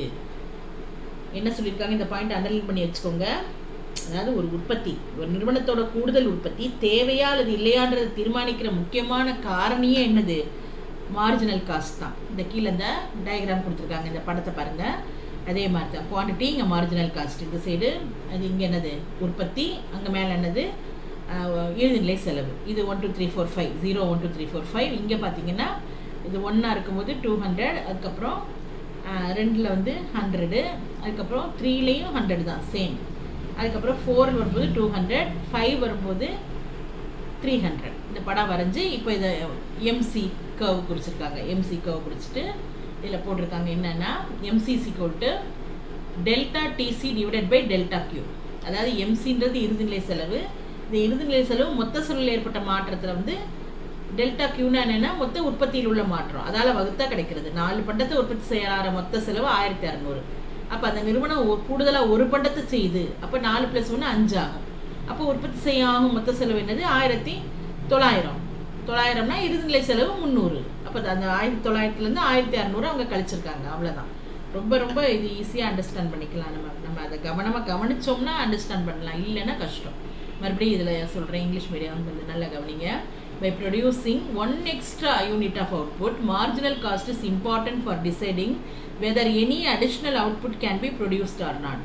என்ன சொல்லியிருக்காங்க இந்த பாயிண்ட் அண்டர்லைன் பண்ணி வச்சுக்கோங்க அதாவது ஒரு உற்பத்தி ஒரு நிறுவனத்தோட கூடுதல் உற்பத்தி தேவையா அல்லது இல்லையான்றதை தீர்மானிக்கிற முக்கியமான காரணியே என்னது மார்ஜினல் காஸ்ட் தான் இந்த கீழே இந்த டயக்ராம் கொடுத்துருக்காங்க இந்த படத்தை பாருங்க அதே மாதிரி தான் குவான்டிட்டி இங்கே மார்ஜினல் காஸ்ட் இந்த சைடு அது இங்கே என்னது உற்பத்தி அங்கே மேலே என்னது ஆஹ், இறுதிநிலை செலவு இது one two three four five zero one two three four five இங்கே பார்த்தீங்கன்னா இது ஒன்றா இருக்கும்போது டூ ஹண்ட்ரட் அதுக்கப்புறம் ரெண்டில் வந்து ஹண்ட்ரடு அதுக்கப்புறம் த்ரீலேயும் ஹண்ட்ரட் தான் சேம் அதுக்கப்புறம் ஃபோர் வரும்போது டூ ஹண்ட்ரட் ஃபைவ் வரும்போது த்ரீ ஹண்ட்ரட் இந்த படம் வரைஞ்சி இப்போ இதை எம்சி கர்வ் குறிச்சிருக்காங்க எம்சி கர்வ் குறிச்சிட்டு இதில் போட்டிருக்காங்க என்னன்னா எம்சிசி கோட்டு delta TC divided by delta Q அதாவது எம்சின்றது இறுதிநிலை செலவு இந்த இறுதிநிலை செலவு மொத்த செலவில் ஏற்பட்ட மாற்றத்தில் வந்து டெல்டா கியூனா என்னன்னா மொத்த உற்பத்தியில் உள்ள மாற்றம் அதால வகுத்தா கிடைக்கிறது நாலு பண்டத்தை உற்பத்தி செய்யற மொத்த செலவு ஆயிரத்தி அறநூறு அப்போ அந்த நிறுவனம் ஒ- கூடுதலா ஒரு பண்டத்தை செய்யுது அப்போ நாலு ப்ளஸ் ஒன்று அஞ்சு ஆகும் அப்போ உற்பத்தி செய்ய ஆகும் மொத்த செலவு என்னது ஆயிரத்தி தொள்ளாயிரம் தொள்ளாயிரம்னா இறுதிநிலை செலவு முந்நூறு அப்போ அந்த ஆயிரத்தி தொள்ளாயிரத்துலேருந்து ஆயிரத்தி அறநூறு அவங்க கழிச்சிருக்காங்க அவ்வளோதான் ரொம்ப ரொம்ப இது ஈஸியாக அண்டர்ஸ்டாண்ட் பண்ணிக்கலாம் நம்ம நம்ம அதை கவனமாக கவனிச்சோம்னா அண்டர்ஸ்டாண்ட் பண்ணலாம் இல்லைன்னா கஷ்டம் மறுபடியும் இதில் சொல்கிறேன் இங்கிலீஷ் மீடியம் கொஞ்சம் நல்லா கவனிங்க by producing one extra unit of output marginal cost is important for deciding whether any additional output can be produced or not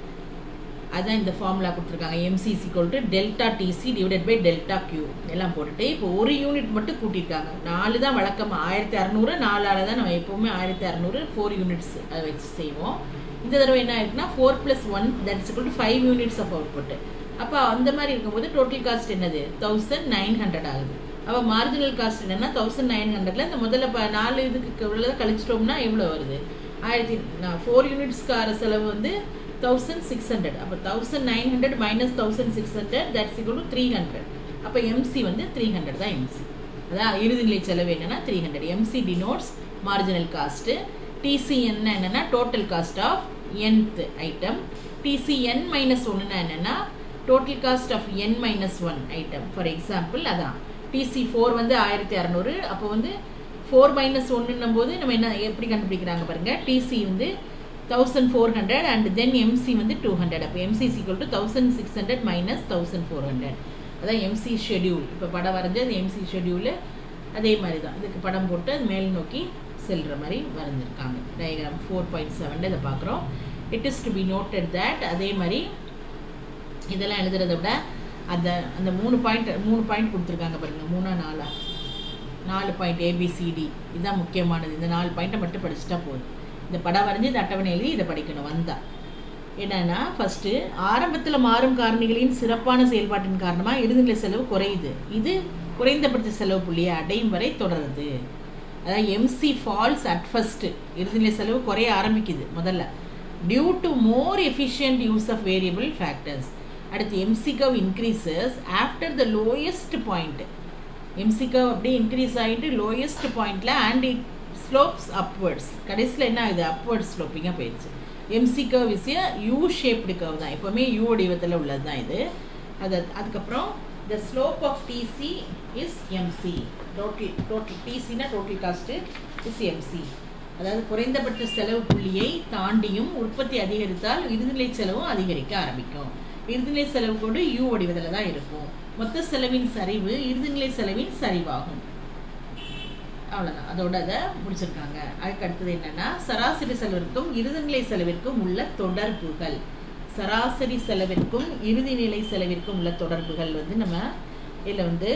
அதான் இந்த ஃபார்முலா கொடுத்துருக்காங்க MCC equal to delta TC divided by delta Q எல்லாம் போட்டுட்டு இப்போ ஒரு unit மட்டும் கூட்டியிருக்காங்க நாலு தான் வழக்கமாக ஆயிரத்தி அறநூறு நாலால தான் நம்ம எப்போவுமே ஆயிரத்தி அறநூறு ஃபோர் யூனிட்ஸ் அதை வச்சு செய்வோம் இந்த தடவை என்ன ஆயிருக்குன்னா four plus one that's equal to five units of output அப்போ அந்த மாதிரி இருக்கும்போது டோட்டல் காஸ்ட் என்னது தௌசண்ட் நைன் ஹண்ட்ரட் ஆகுது அப்போ மார்ஜினல் காஸ்ட் என்னன்னா தௌசண்ட் நைன் ஹண்ட்ரட்ல இந்த முதல்ல இப்போ நாலு இதுக்கு உள்ளதை கழிச்சிட்டோம்னா எவ்வளோ வருது ஆயிரத்தி ஃபோர் யூனிட்ஸ்க்கார செலவு வந்து தௌசண்ட் சிக்ஸ் ஹண்ட்ரட் அப்போ thousand nine hundred minus thousand six hundred that's equal to three hundred அப்போ எம்சி வந்து த்ரீ ஹண்ட்ரட் தான் எம்சி அதான் இறுதிநிலை செலவு என்னன்னா three hundred MC denotes marginal cost TCN என்னன்னா total cost of nth item TCN minus ஒன்றுனா என்னன்னா total cost of N minus one item for example அதான் டிசி ஃபோர் வந்து ஆயிரத்தி அறநூறு அப்போ வந்து ஃபோர் மைனஸ் ஒன்றுன்னும் போது நம்ம என்ன எப்படி கண்டுபிடிக்கிறாங்க பாருங்க டிசி வந்து thousand four hundred and then MC வந்து டூ ஹண்ட்ரட் அப்போ MC equal to thousand six hundred minus thousand four hundred அதான் எம்சி ஷெடியூல் இப்போ படம் வரைஞ்சு அந்த எம்சி ஷெடியூலு அதே மாதிரி தான் இதுக்கு படம் போட்டு அது மேல் நோக்கி செல்கிற மாதிரி வரைஞ்சிருக்காங்க டயக்ராம் ஃபோர் பாயிண்ட் செவனில் இதை பார்க்குறோம் it is to be noted that அதே மாதிரி இதெல்லாம் எழுதுறத விட அந்த அந்த மூணு பாயிண்ட் மூணு பாயிண்ட் கொடுத்துருக்காங்க பாருங்க மூணா நாலா நாலு பாயிண்ட் ஏபிசிடி இதுதான் முக்கியமானது இந்த நாலு பாயிண்ட்டை மட்டும் படிச்சுட்டா போதும் இந்த படம் வரைஞ்சி இந்த அட்டவணை எழுதி இதை படிக்கணும் வந்தா என்னன்னா ஃபர்ஸ்ட் ஆரம்பத்தில் மாறும் காரணிகளின் சிறப்பான செயல்பாட்டின் காரணமாக இறுதிநிலை செலவு குறையுது இது குறைந்தபட்ச செலவு புள்ளியை அடையும் வரை தொடருது அதாவது எம்சி ஃபால்ஸ் அட் ஃபர்ஸ்ட் இறுதிநிலை செலவு குறைய ஆரம்பிக்குது முதல்ல due to more efficient use of variable factors அடுத்து MC curve increases after the lowest point MC curve அப்படியே இன்க்ரீஸ் ஆகிட்டு லோயஸ்ட் பாயிண்ட்ல அண்ட் இட் ஸ்லோப்ஸ் அப்வர்ட்ஸ் கடைசியில் என்ன ஆகுது அப்வர்ட் ஸ்லோப்பிங்காக போயிடுச்சு MC curve is U shaped curve தான் எப்போவுமே யூ வடிவத்தில் உள்ளது தான் இது அது அதுக்கப்புறம் the slope of TC is MC total total டிசினா டோட்டல் காஸ்ட்டு இஸ் எம்சி அதாவது குறைந்தபட்ச செலவு புள்ளியை தாண்டியும் உற்பத்தி அதிகரித்தால் இறுதிநிலை செலவும் அதிகரிக்க ஆரம்பிக்கும் இறுதிநிலை செலவு கூட யூ வடிவத்தில் தான் இருக்கும் மொத்த செலவின் சரிவு இறுதிநிலை செலவின் சரிவாகும் அவ்வளோதான் அதோட அதை முடிச்சிருக்காங்க அதுக்கு அடுத்தது என்னன்னா சராசரி செலவிற்கும் இறுதிநிலை செலவிற்கும் உள்ள தொடர்புகள் சராசரி செலவிற்கும் இறுதிநிலை செலவிற்கும் உள்ள தொடர்புகள் வந்து நம்ம இதில் வந்து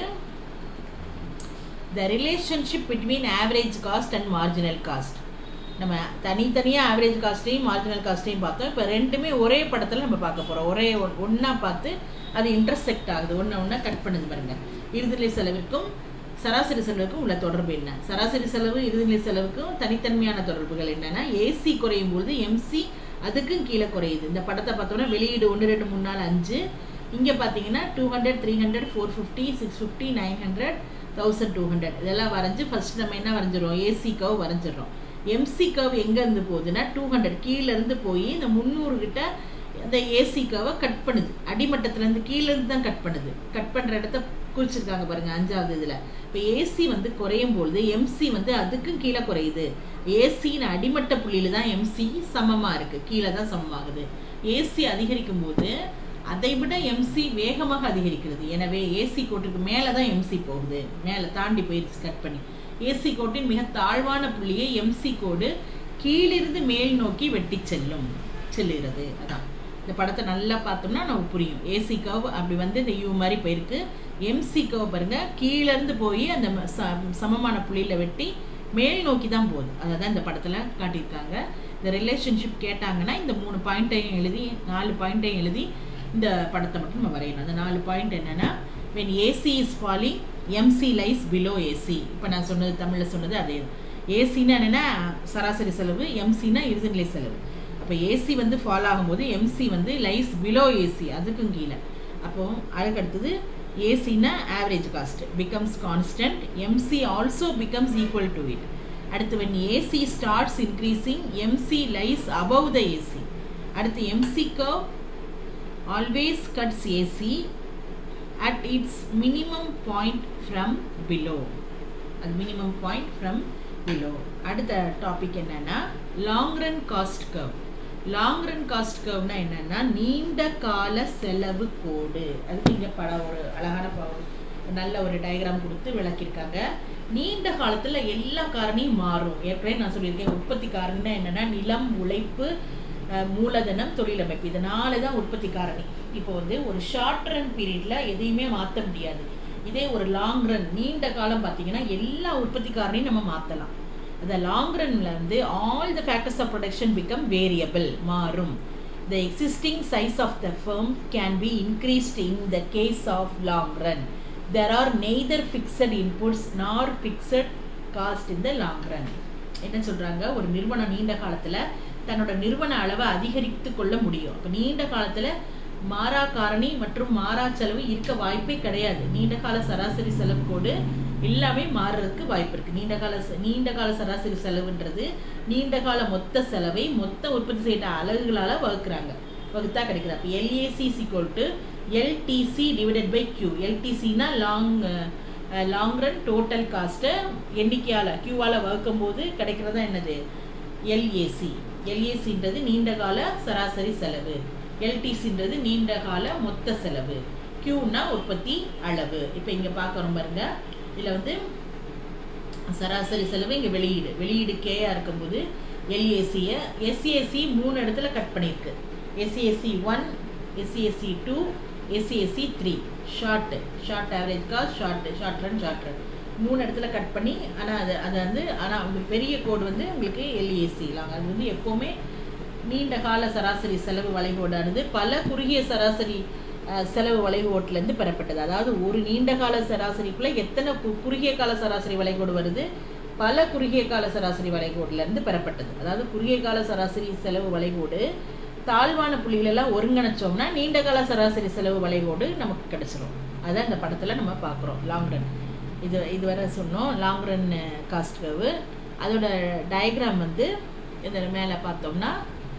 the relationship between average cost and marginal cost நம்ம தனித்தனியாக ஆவரேஜ் காஸ்ட்டையும் மார்ஜினல் காஸ்ட்டையும் பார்த்தோம் இப்போ ரெண்டுமே ஒரே படத்தில் நம்ம பார்க்க போகிறோம் ஒரே ஒன்றா பார்த்து அது இன்டர்செக்ட் ஆகுது ஒன்று ஒன்றா கட் பண்ணுது பாருங்க இறுதிநிலை செலவிற்கும் சராசரி செலவுக்கும் உள்ள தொடர்பு என்ன சராசரி செலவு இறுதிநிலை செலவுக்கும் தனித்தன்மையான தொடர்புகள் என்னன்னா ஏசி குறையும் பொழுது எம்சி அதுக்கும் கீழே குறையுது இந்த படத்தை பார்த்தோம்னா வெளியீடு ஒன்று ரெண்டு மூணு நாலு அஞ்சு இங்கே பார்த்தீங்கன்னா two hundred three hundred four fifty six fifty nine hundred thousand two hundred இதெல்லாம் வரைஞ்சி ஃபர்ஸ்ட் நம்ம என்ன வரைஞ்சிரும் ஏசி கவ் வரைஞ்சிடறோம் எம்சி கவ் எங்கேருந்து போகுதுன்னா டூ ஹண்ட்ரட் கீழேருந்து போய் இந்த முந்நூறு கிட்ட அந்த ஏசி கவை கட் பண்ணுது அடிமட்டத்துலேருந்து கீழேருந்து தான் கட் பண்ணுது கட் பண்ணுற இடத்த குறிச்சிருக்காங்க பாருங்க அஞ்சாவது இதில் இப்போ ஏசி வந்து குறையும் பொழுது எம்சி வந்து அதுக்கும் கீழே குறையுது ஏசின்னு அடிமட்ட புள்ளியில தான் எம்சி சமமாக இருக்குது கீழே தான் சமமாகுது ஏசி அதிகரிக்கும் போது அதை விட எம்சி வேகமாக அதிகரிக்கிறது எனவே ஏசி கோட்டுக்கு மேலே தான் எம்சி போகுது மேலே தாண்டி போயிடுச்சு கட் பண்ணி ஏசி கோட்டின் மிக தாழ்வான புள்ளியை எம்சி கோடு கீழிருந்து மேல் நோக்கி வெட்டி செல்லும் செல்லுகிறது அதான் இந்த படத்தை நல்லா பார்த்தோம்னா நமக்கு புரியும் ஏசி கவ் அப்படி வந்து இந்த யூ மாதிரி போயிருக்கு எம்சி கவ் பாருங்க கீழேருந்து போய் அந்த சமமான புள்ளியில் வெட்டி மேல் நோக்கி தான் போகுது அதை தான் இந்த படத்தில் காட்டியிருக்காங்க இந்த ரிலேஷன்ஷிப் கேட்டாங்கன்னா இந்த மூணு பாயிண்ட்டையும் எழுதி நாலு பாயிண்ட்டையும் எழுதி இந்த படத்தை மட்டும் நம்ம வரையணும் அந்த நாலு பாயிண்ட் என்னென்னா when AC is falling MC lies below AC இப்போ நான் சொன்னது தமிழில் சொன்னது அதே ஏசின்னா என்னென்னா சராசரி செலவு எம்சினா இறுதிநிலை செலவு அப்போ ஏசி வந்து ஃபால் ஆகும்போது எம்சி வந்து லைஸ் பிலோ ஏசி அதுக்கும் கீழே அப்போ அதுக்கு அடுத்தது ஏசினா average cost becomes constant MC also becomes equal to it அடுத்து when AC starts increasing MC lies above the AC அடுத்து எம்சி curve always cuts ஏசி at its minimum point from below அது மினிமம் பாயிண்ட் ஃப்ரம் பிலோ அடுத்த topic என்னன்னா long run cost curve long run cost கர்வ்னா என்னன்னா நீண்ட கால செலவு கோடு அதுக்கு இங்கே படம் ஒரு அழகான ப- நல்ல ஒரு டயக்ராம் கொடுத்து விளக்கியிருக்காங்க நீண்ட காலத்தில் எல்லா காரணியும் மாறும் ஏற்கனவே நான் சொல்லியிருக்கேன் உற்பத்தி காரணினா என்னன்னா நிலம் உழைப்பு அஹ், மூலதனம் தொழிலமைப்பு இதனால தான் உற்பத்தி காரணி இப்போ வந்து ஒரு ஷார்ட் ரன் பீரியட்ல எதையுமே மாற்ற முடியாது இதே ஒரு லாங் ரன் நீண்ட காலம் பார்த்தீங்கன்னா எல்லா உற்பத்தி காரணியும் நம்ம மாற்றலாம் அந்த லாங் ரன்ல வந்து all the factors of production become variable மாறும் the existing size of the firm can be increased in the case of long run there are neither fixed inputs nor fixed cost in the long run என்ன சொல்றாங்க ஒரு நிறுவனம் நீண்ட காலத்துல தன்னோட நிறுவன அளவை அதிகரித்து கொள்ள முடியும் அப்ப நீண்ட காலத்துல மாறா காரணி மற்றும் மாறா செலவு இருக்க வாய்ப்பே கிடையாது நீண்ட கால சராசரி செலவு கோடு எல்லாமே மாறுறதுக்கு வாய்ப்பு இருக்கு நீண்ட கால ச- நீண்ட கால சராசரி செலவுன்றது நீண்ட கால மொத்த செலவை மொத்த உற்பத்தி செய்யற அலகுகளால வகுக்கிறாங்க வகுத்தா கிடைக்குது அப்போ LAC equal to LTC divided by Q எல்டிசினா லாங் லாங் ரன் டோட்டல் காஸ்ட்டை எண்ணிக்கையால் கியூவால் வகுக்கும் போது கிடைக்கிறதா என்னது எல்ஏசி எல்ஏசின்றது நீண்ட கால சராசரி செலவு எல்டிசின்றது நீண்ட கால மொத்த செலவு கியூனா உற்பத்தி அளவு இப்போ இங்கே பார்க்குறோம் பாருங்க இதில் வந்து சராசரி செலவு இங்கே வெளியீடு வெளியீடு கேயா இருக்கும்போது எல்ஏசியை எஸ்சிஎஸ்சி மூணு இடத்துல கட் பண்ணியிருக்கு SAC one SAC two SAC three short short average cost short short run short run மூணு இடத்துல கட் பண்ணி ஆனால் அது அது வந்து ஆனால் அந்த பெரிய கோடு வந்து உங்களுக்கு எல்ஏசி லாங்க அது வந்து எப்போவுமே நீண்ட கால சராசரி செலவு வளைகோடானது பல குறுகிய சராசரி அஹ், செலவு வளைகோட்டிலேருந்து பெறப்பட்டது அதாவது ஒரு நீண்ட கால சராசரிக்குள்ள எத்தனை கு- குறுகிய கால சராசரி வளைகோடு வருது பல குறுகிய கால சராசரி வளைகோடுலேருந்து பெறப்பட்டது அதாவது குறுகிய கால சராசரி செலவு வளைகோடு தாழ்வான புள்ளிகளெல்லாம் ஒருங்கிணைச்சோம்னா நீண்ட கால சராசரி செலவு வளைகோடு நமக்கு கிடைச்சிரும் அதான் இந்த படத்தில் நம்ம பார்க்குறோம் லாங் ரன் இது இதுவரை சொன்னோம் லாங் ரன் காஸ்ட் கர்வு அதோட டயக்ராம் வந்து இதில் மேலே பார்த்தோம்னா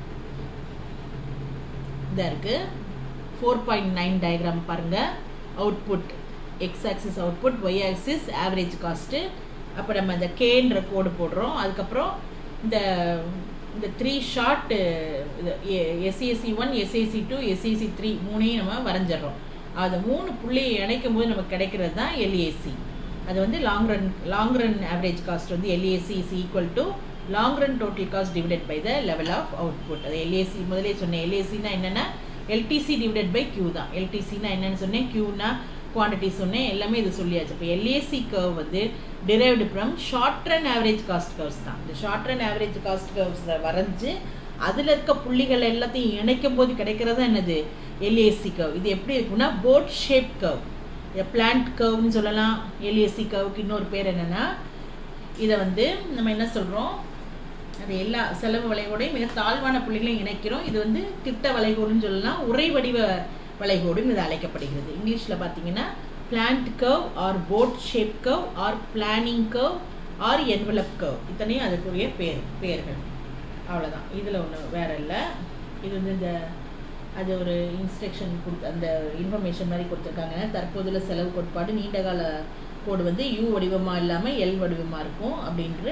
இதாக இருக்குது ஃபோர் பாயிண்ட் நைன் டயக்ராம் பாருங்கள் output X axis output Y axis average cost அப்போ நம்ம இந்த கேன்ற கோடு போடுறோம் அதுக்கப்புறம் இந்த இந்த த்ரீ ஷார்ட் இது SAC one SAC two SAC three மூணையும் நம்ம வரைஞ்சிடுறோம் அது மூணு புள்ளியை இணைக்கும் போது நமக்கு கிடைக்கிறது தான் எல்ஏசி அது வந்து long run long run average cost வந்து LAC is equal to long run total cost divided by the level of output அது எல்ஏசி முதலே சொன்னேன் எல்ஏசினா என்னென்னா எல்டிசி டிவைடட் பை கியூ தான் எல்டிசினா என்னன்னு சொன்னேன் கியூனா குவான்டிட்டி சொன்னேன் எல்லாமே இது சொல்லியாச்சு இப்போ எல்ஏசி கர்வ் வந்து derived from short run average cost curves தான் இந்த ஷார்ட் ரன் ஆவரேஜ் காஸ்ட் கர்வ்ஸை வரைஞ்சு அதில் இருக்க புள்ளிகள் எல்லாத்தையும் இணைக்கும் போது கிடைக்கிறதா என்னது எல்ஏசி கர்வ் இது எப்படி இருக்குன்னா boat shape curve plant curve சொல்லலாம் எல்ஏசி கர்வுக்கு இன்னொரு பேர் என்னென்னா இதை வந்து நம்ம என்ன சொல்கிறோம் அது எல்லா செலவு வளைகோடையும் மிக தாழ்வான புள்ளிகளையும் இணைக்கிறோம் இது வந்து திட்ட வளைகோடுன்னு சொல்லலாம் உரை வடிவ வளைகோடும் இது அழைக்கப்படுகிறது இங்கிலீஷில் பார்த்தீங்கன்னா plant curve or boat shape curve or planning curve or envelope curve இத்தனையும் அதுக்குரிய பேர் பெயர்கள் அவ்வளோதான் இதில் ஒன்று வேற இல்லை இது வந்து இந்த அது ஒரு இன்ஸ்ட்ரக்ஷன் கொடுத்து அந்த இன்ஃபர்மேஷன் மாதிரி கொடுத்துருக்காங்க தற்போதுள்ள செலவு கோட்பாடு நீண்டகால கோடு வந்து யூ வடிவமாக இல்லாமல் எல் வடிவமாக இருக்கும் அப்படின்ற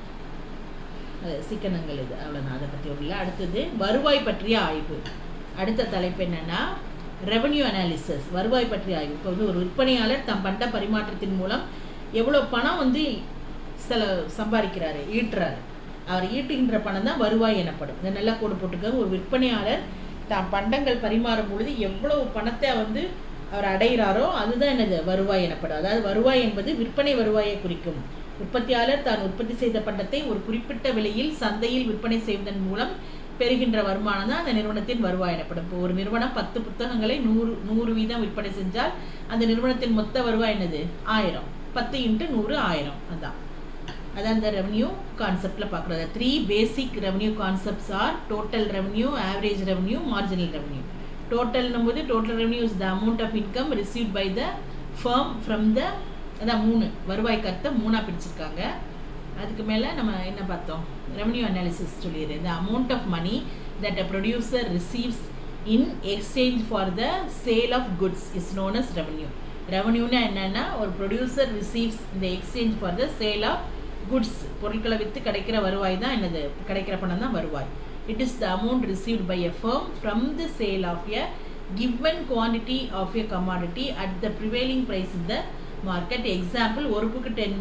அது சிக்கனங்கள் இது அவ்வளோதான் அதை பற்றி ஒன்றும் இல்லை அடுத்தது வருவாய் பற்றிய ஆய்வு அடுத்த தலைப்பு என்னன்னா ரெவன்யூ அனாலிசிஸ் வருவாய் பற்றிய ஆய்வு இப்போ வந்து ஒரு விற்பனையாளர் தம் பண்ட பரிமாற்றத்தின் மூலம் எவ்வளோ பணம் வந்து சில சம்பாதிக்கிறாரு ஈட்டுறாரு அவர் ஈட்டுகின்ற பணம் தான் வருவாய் எனப்படும் இந்த நல்லா கோடு போட்டுக்க ஒரு விற்பனையாளர் தாம் பண்டங்கள் பரிமாறும் பொழுது எவ்வளவு பணத்தை வந்து அவர் அடைகிறாரோ அதுதான் என்னது வருவாய் எனப்படும் அதாவது வருவாய் என்பது விற்பனை வருவாயை குறிக்கும் உற்பத்தியாளர் தான் உற்பத்தி செய்த பண்டத்தை ஒரு குறிப்பிட்ட விலையில் சந்தையில் விற்பனை செய்வதன் மூலம் பெறுகின்ற வருமானம் தான் அந்த நிறுவனத்தின் வருவாய் எனப்படும் இப்போ ஒரு நிறுவனம் பத்து புத்தகங்களை நூறு நூறு வீதம் விற்பனை செஞ்சால் அந்த நிறுவனத்தின் மொத்த வருவாய் என்னது ஆயிரம் பத்து இன்ட்டு நூறு ஆயிரம் அதான் அதான் இந்த ரெவன்யூ கான்செப்டில் பார்க்குறது three basic revenue concepts are total revenue average revenue marginal revenue டோட்டல்னும் போது total revenue is the amount of income received by the firm from the அதான் மூணு வருவாய் கருத்தை மூணாக பிரிச்சிருக்காங்க அதுக்கு மேலே நம்ம என்ன பார்த்தோம் ரெவன்யூ அனாலிசிஸ் சொல்லிடுது the amount of money that a producer receives in exchange for the sale of goods is known as revenue ரெவன்யூனா என்னென்னா ஒரு ப்ரொடியூசர் ரிசீவ்ஸ் இந்த exchange for the sale of goods பொருட்களை விற்று கிடைக்கிற வருவாய் தான் என்னது கிடைக்கிற பணம் தான் வருவாய் it is the amount received by a firm from the sale of a given quantity of a commodity at the prevailing price in the market example ஒரு புக்கு டென்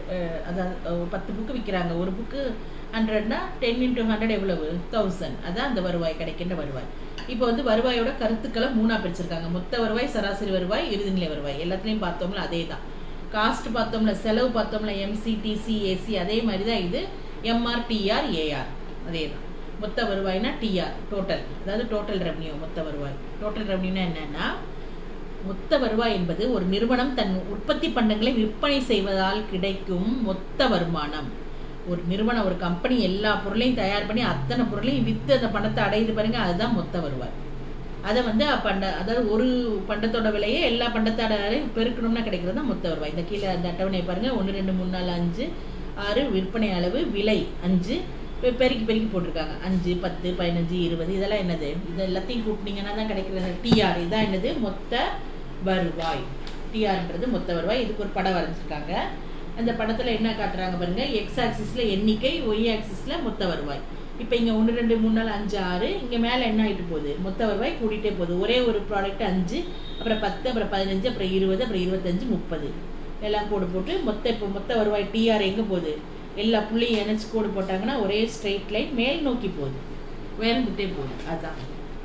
அதாவது பத்து புக்கு விற்கிறாங்க ஒரு புக்கு ஹண்ட்ரட்னா டென் இன்ட்டு ஹண்ட்ரட் எவ்வளவு thousand அதான் அந்த வருவாய் கிடைக்கின்ற வருவாய் இப்போ வந்து வருவாயோட கருத்துக்களை மூணாக பிரிச்சிருக்காங்க மொத்த வருவாய் சராசரி வருவாய் இறுதிநிலை வருவாய் எல்லாத்துலேயும் பார்த்தோம்ல அதே தான் காஸ்ட் பார்த்தோம்ல செலவு பார்த்தோம்ல எம்சி டிசி ஏசி அதே மாதிரி தான் இது எம்ஆர் டிஆர் ஏஆர் அதே தான் மொத்த வருவாய்னா டிஆர் டோட்டல் அதாவது டோட்டல் ரெவன்யூ மொத்த வருவாய் டோட்டல் ரெவன்யூனா என்னன்னா மொத்த வருவாய் என்பது ஒரு நிறுவனம் தன் உற்பத்தி பண்டங்களை விற்பனை செய்வதால் கிடைக்கும் மொத்த வருமானம் ஒரு நிறுவனம் ஒரு கம்பெனி எல்லா பொருளையும் தயார் பண்ணி அத்தனை பொருளையும் விற்று அந்த பணத்தை அடையுது பாருங்க அதுதான் மொத்த வருவாய் அதை வந்து பண்ட அதாவது ஒரு பண்டத்தோட விலையை எல்லா பண்டத்தோட பெருக்கணும்னா கிடைக்கிறது தான் மொத்த வருவாய் இந்த கீழே அந்த அட்டவணையை பாருங்க ஒன்று ரெண்டு மூணு நாலு அஞ்சு ஆறு விற்பனை அளவு விலை அஞ்சு பெருக்கி பெருக்கி போட்டிருக்காங்க அஞ்சு பத்து பதினஞ்சு இருபது இதெல்லாம் என்னது இது எல்லாத்தையும் கூப்பிட்டீங்கன்னா தான் கிடைக்கிறது டிஆர் இதான் என்னது மொத்த வருவாய் டிஆர்ன்றது மொத்த வருவாய் இதுக்கு ஒரு படம் வரைஞ்சிருக்காங்க அந்த படத்தில் என்ன காட்டுறாங்க பாருங்க எக்ஸ் ஆக்சிஸில் எண்ணிக்கை ஒய் ஆக்சிஸில் மொத்த வருவாய் இப்போ இங்கே ஒன்று ரெண்டு மூணு நாலு அஞ்சு ஆறு இங்கே மேலே என்ன ஆகிட்டு போகுது மொத்த வருவாய் கூட்டிகிட்டே போகுது ஒரே ஒரு ப்ராடக்ட் அஞ்சு அப்புறம் பத்து அப்புறம் பதினஞ்சு அப்புறம் இருபது அப்புறம் இருபத்தஞ்சு முப்பது எல்லாம் கோடு போட்டு மொத்த இப்போ மொத்த வருவாய் டிஆர் எங்கே போகுது எல்லா புள்ளியும் இணைச்சி கோடு போட்டாங்கன்னா ஒரே ஸ்ட்ரெயிட் லைன் மேல் நோக்கி போகுது உயர்ந்துட்டே போகுது அதுதான்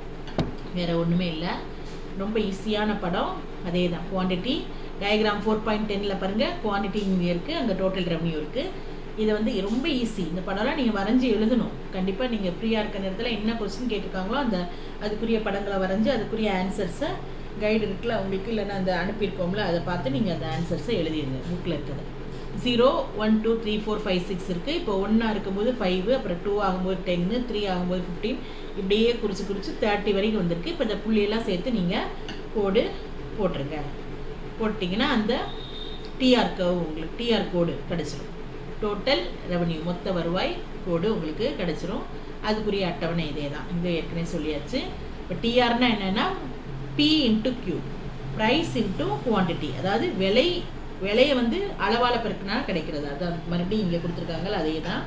வேற ஒன்றுமே இல்லை ரொம்ப ஈஸியான படம் அதே தான் குவான்டிட்டி டயக்ராம் ஃபோர் பாயிண்ட் டென்னில் பாருங்கள் குவான்டிட்டி இங்கே இருக்குது அங்கே டோட்டல் ரெவன்யூ இருக்குது இதை வந்து ரொம்ப ஈஸி இந்த படம்லாம் நீங்கள் வரைஞ்சி எழுதணும் கண்டிப்பாக நீங்கள் ஃப்ரீயாக இருக்க நேரத்தில் என்ன கொஸ்டின் கேட்டிருக்காங்களோ அந்த அதுக்குரிய படங்களை வரைஞ்சி அதுக்குரிய ஆன்சர்ஸை கைடு இருக்குல்ல உங்களுக்கு இல்லைன்னா அந்த அனுப்பியிருக்கோம்ல அதை பார்த்து நீங்கள் அந்த ஆன்சர்ஸை எழுதிடுங்க புக்கில் இருக்கிறது zero one two three four five six இருக்குது இப்போ ஒன்றா இருக்கும்போது ஃபைவ் அப்புறம் டூ ஆகும்போது டென்னு த்ரீ ஆகும்போது ஃபிஃப்டீன் இப்படியே குறித்து குறித்து தேர்ட்டி வரைக்கும் வந்திருக்கு இப்போ இந்த புள்ளியெல்லாம் சேர்த்து நீங்கள் கோடு போட்டுருங்க போட்டிங்கன்னா அந்த டிஆர் கவ் உங்களுக்கு டிஆர் கோடு கிடச்சிரும் டோட்டல் ரெவன்யூ மொத்த வருவாய் கோடு உங்களுக்கு கிடச்சிரும் அதுக்குரிய அட்டவணை இதே தான் இங்கே ஏற்கனவே சொல்லியாச்சு இப்போ டிஆர்னா என்னென்னா P into Q price into quantity அதாவது விலை விலையை வந்து அளவால் பெருக்கினா கிடைக்கிறது அதான் மறுபடியும் இங்கே கொடுத்துருக்காங்கல்ல அதே தான்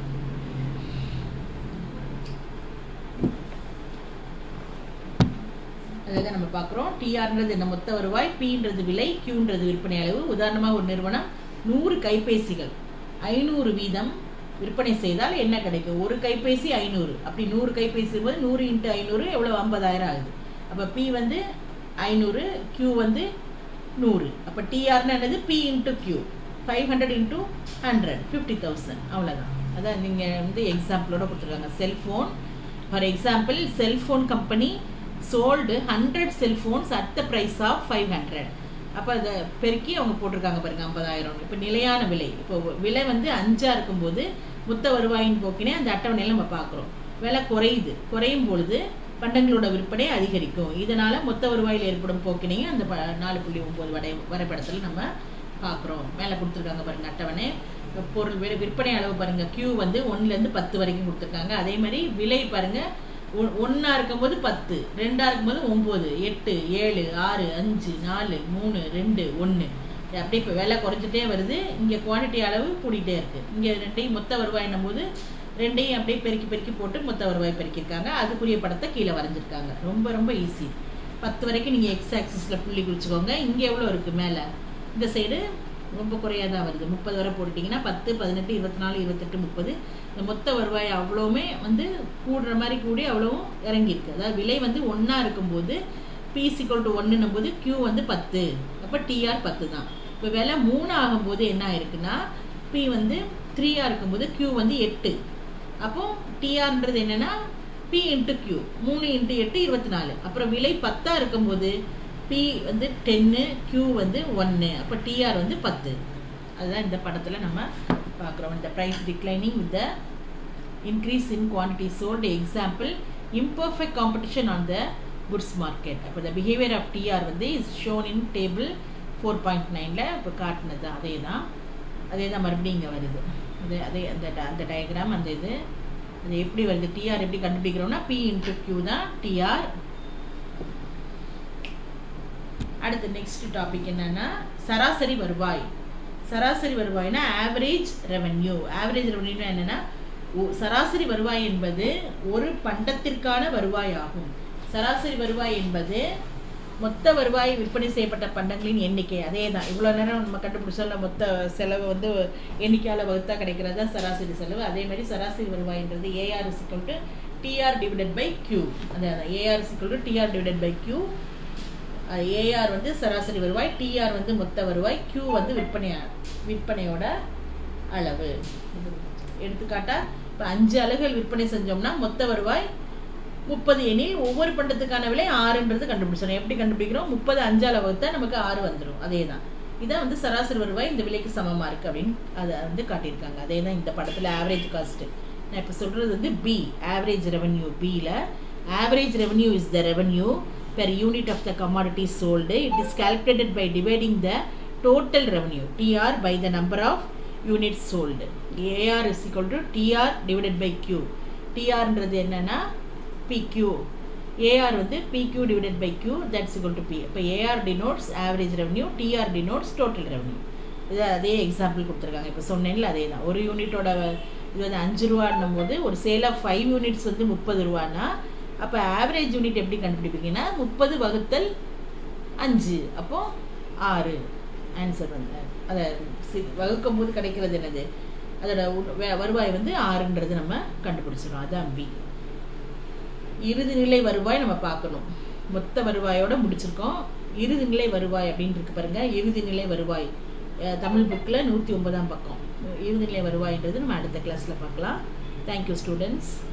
அதாவது நம்ம பார்க்குறோம் டிஆர்ன்றது என்ன மொத்த வருவாய் பின்றது விலை கியூன்றது விற்பனை அளவு உதாரணமாக ஒரு நிறுவனம் நூறு கைபேசிகள் ஐநூறு வீதம் விற்பனை செய்தால் என்ன கிடைக்கும் ஒரு கைபேசி ஐநூறு அப்படி நூறு கைபேசி போது நூறு இன்ட்டு ஐநூறு எவ்வளோ ஐம்பதாயிரம் ஆகுது அப்போ பி வந்து ஐநூறு கியூ வந்து நூறு அப்போ டிஆர்னு என்னது P into Q five hundred into hundred fifty thousand அவ்வளோதான் அதான் நீங்கள் வந்து எக்ஸாம்பிளோட கொடுத்துருக்காங்க cellphone for example cellphone company sold hundred cellphones at the price of five hundred அப்போ அதை பெருக்கி அவங்க போட்டிருக்காங்க பாருங்க ஐம்பதாயிரம் இப்போ நிலையான விலை இப்போ விலை வந்து அஞ்சாக இருக்கும்போது மொத்த வருவாயின் போக்கினே அந்த அட்டவணையில் நம்ம பார்க்குறோம் விலை குறையுது குறையும் பொழுது பண்டங்களோட விற்பனை அதிகரிக்கும் இதனால மொத்த வருவாயில் ஏற்படும் போக்கினையும் அந்த ப நாலு புள்ளி ஒம்பது வடை வரைபடத்தில் நம்ம பார்க்குறோம் மேலே கொடுத்துருக்காங்க பாருங்க அட்டவணை பொருள் விலை விற்பனை அளவு பாருங்க கியூ வந்து ஒன்றுலேருந்து பத்து வரைக்கும் கொடுத்துருக்காங்க அதே மாதிரி விலை பாருங்க ஒன்றா இருக்கும்போது பத்து ரெண்டாக இருக்கும்போது ஒம்பது எட்டு ஏழு ஆறு அஞ்சு நாலு மூணு ரெண்டு ஒன்று அப்படியே இப்போ விலை குறைஞ்சிட்டே வருது இங்கே குவான்டிட்டி அளவு கூடிட்டே இருக்குது இங்கே ரெண்டையும் மொத்த வருவாயின்னும் போது ரெண்டையும் அப்படியே பெருக்கி பெருக்கி போட்டு மொத்த வருவாய் பெருக்கியிருக்காங்க அதுக்குரிய படத்தை கீழே வரைஞ்சிருக்காங்க ரொம்ப ரொம்ப ஈஸி பத்து வரைக்கும் நீங்கள் எக்ஸ் ஆக்சிஸில் புள்ளி குறிச்சிக்கோங்க இங்கே எவ்வளோ இருக்குது மேலே இந்த சைடு ரொம்ப குறையாக தான் வருது முப்பது வரை போட்டிட்டிங்கன்னா பத்து பதினெட்டு இருபத்தி நாலு இருபத்தெட்டு முப்பது இந்த மொத்த வருவாய் அவ்வளோவுமே வந்து கூடுற மாதிரி கூடி அவ்வளோவும் இறங்கியிருக்கு அதாவது விலை வந்து ஒன்றா இருக்கும்போது பி சிக்வல் டு ஒன்றுன்னும் போது கியூ வந்து பத்து அப்போ டிஆர் பத்து தான் இப்போ விலை மூணு ஆகும்போது என்ன ஆயிருக்குன்னா பி வந்து த்ரீயாக இருக்கும்போது கியூ வந்து எட்டு அப்போ டிஆர்ன்றது என்னென்னா பி இன்ட்டு கியூ மூணு இன்ட்டு எட்டு இருபத்தி நாலு அப்புறம் விலை பத்தாக இருக்கும்போது பி வந்து டென்னு கியூ வந்து ஒன்று அப்போ டிஆர் வந்து பத்து அதுதான் இந்த படத்தில் நம்ம பார்க்குறோம் இந்த price declining with the increase in quantity sold example imperfect competition on the goods market அப்போ த பிஹேவியர் ஆஃப் டிஆர் வந்து is shown in table four point நைனில் இப்போ காட்டினது அதே தான் அதே தான் மறுபடியும் இங்கே வருது அது அதே அந்த அந்த டயக்ராம் அந்த இது அது எப்படி வருது டிஆர் எப்படி கண்டுபிடிக்கிறோம்னா பி இன்ட்டு கியூ தான் டிஆர் அடுத்து நெக்ஸ்ட் டாபிக் என்னன்னா சராசரி வருவாய் சராசரி வருவாய்னா ஆவரேஜ் ரெவென்யூ ஆவரேஜ் ரெவென்யூனா என்னன்னா சராசரி வருவாய் என்பது ஒரு பண்டத்திற்கான வருவாய் ஆகும் சராசரி வருவாய் என்பது மொத்த வருவாய் விற்பனை செய்யப்பட்ட பண்டங்களின் எண்ணிக்கை அதே தான் இவ்வளோ நேரம் நம்ம கண்டுபிடிச்சோம்ல மொத்த செலவு வந்து எண்ணிக்கையால் வகுத்தா கிடைக்கிறது தான் சராசரி செலவு அதே மாதிரி சராசரி வருவாய்ன்றது AR equal to TR divided by Q அதே அதான் AR equal to TR divided by Q AR வந்து சராசரி வருவாய் டிஆர் வந்து மொத்த வருவாய் கியூ வந்து விற்பனை விற்பனையோட அளவு எடுத்துக்காட்டா இப்போ அஞ்சு அலகுகள் விற்பனை செஞ்சோம்னா மொத்த வருவாய் முப்பது எனில் ஒவ்வொரு பண்டத்துக்கான விலை ஆறுன்றது கண்டுபிடிச்சோம் எப்படி கண்டுபிடிக்கிறோம் முப்பது அஞ்சால வகுத்தா நமக்கு ஆறு வந்துடும் அதே தான் இதான் வந்து சராசரி வருவாய் இந்த விலைக்கு சமமாக இருக்குது அப்படின்னு அதை வந்து காட்டியிருக்காங்க அதே தான் இந்த படத்தில் ஆவரேஜ் காஸ்ட்டு நான் இப்போ சொல்கிறது வந்து பி ஆவரேஜ் ரெவன்யூ பியில் average revenue is the revenue per unit of the commodity sold. It is calculated by dividing the total revenue TR by the number of units sold. AR is equal to TR divided by Q. TR ன்றது என்னன்னா PQ. AR வந்து PQ divided by Q that's equal to P. இப்போ AR denotes average revenue, TR denotes total revenue. இது அதே example கொடுத்துருக்காங்க இப்போ சொன்னேன்ல அதே தான் ஒரு யூனிட்டோட இது வந்து அஞ்சு ரூபான்னும் போது ஒரு சேல் ஆஃப் ஃபைவ் யூனிட்ஸ் வந்து முப்பது ரூபான்னா அப்போ ஆவரேஜ் யூனிட் எப்படி கண்டுபிடிப்பீங்கன்னா முப்பது வகுத்தல் அஞ்சு அப்போ ஆறு ஆன்சர் வந்து அதை வகுக்கும் போது கிடைக்கிறது என்னது அதோட வருவாய் வந்து ஆறுன்றது நம்ம கண்டுபிடிச்சிடும் அதான் பி இறுதி நிலை வருவாய் நம்ம பார்க்கணும் மொத்த வருவாயோட முடிச்சிருக்கோம் இறுதி நிலை வருவாய் அப்படின்னு இருக்கு பாருங்க இறுதி நிலை வருவாய் தமிழ் புக்கில் நூற்றி ஒன்பதாம் பக்கம் இறுதி நிலை வருவாய்ன்றது நம்ம அடுத்த கிளாஸில் பார்க்கலாம் தேங்க்யூ ஸ்டூடெண்ட்ஸ்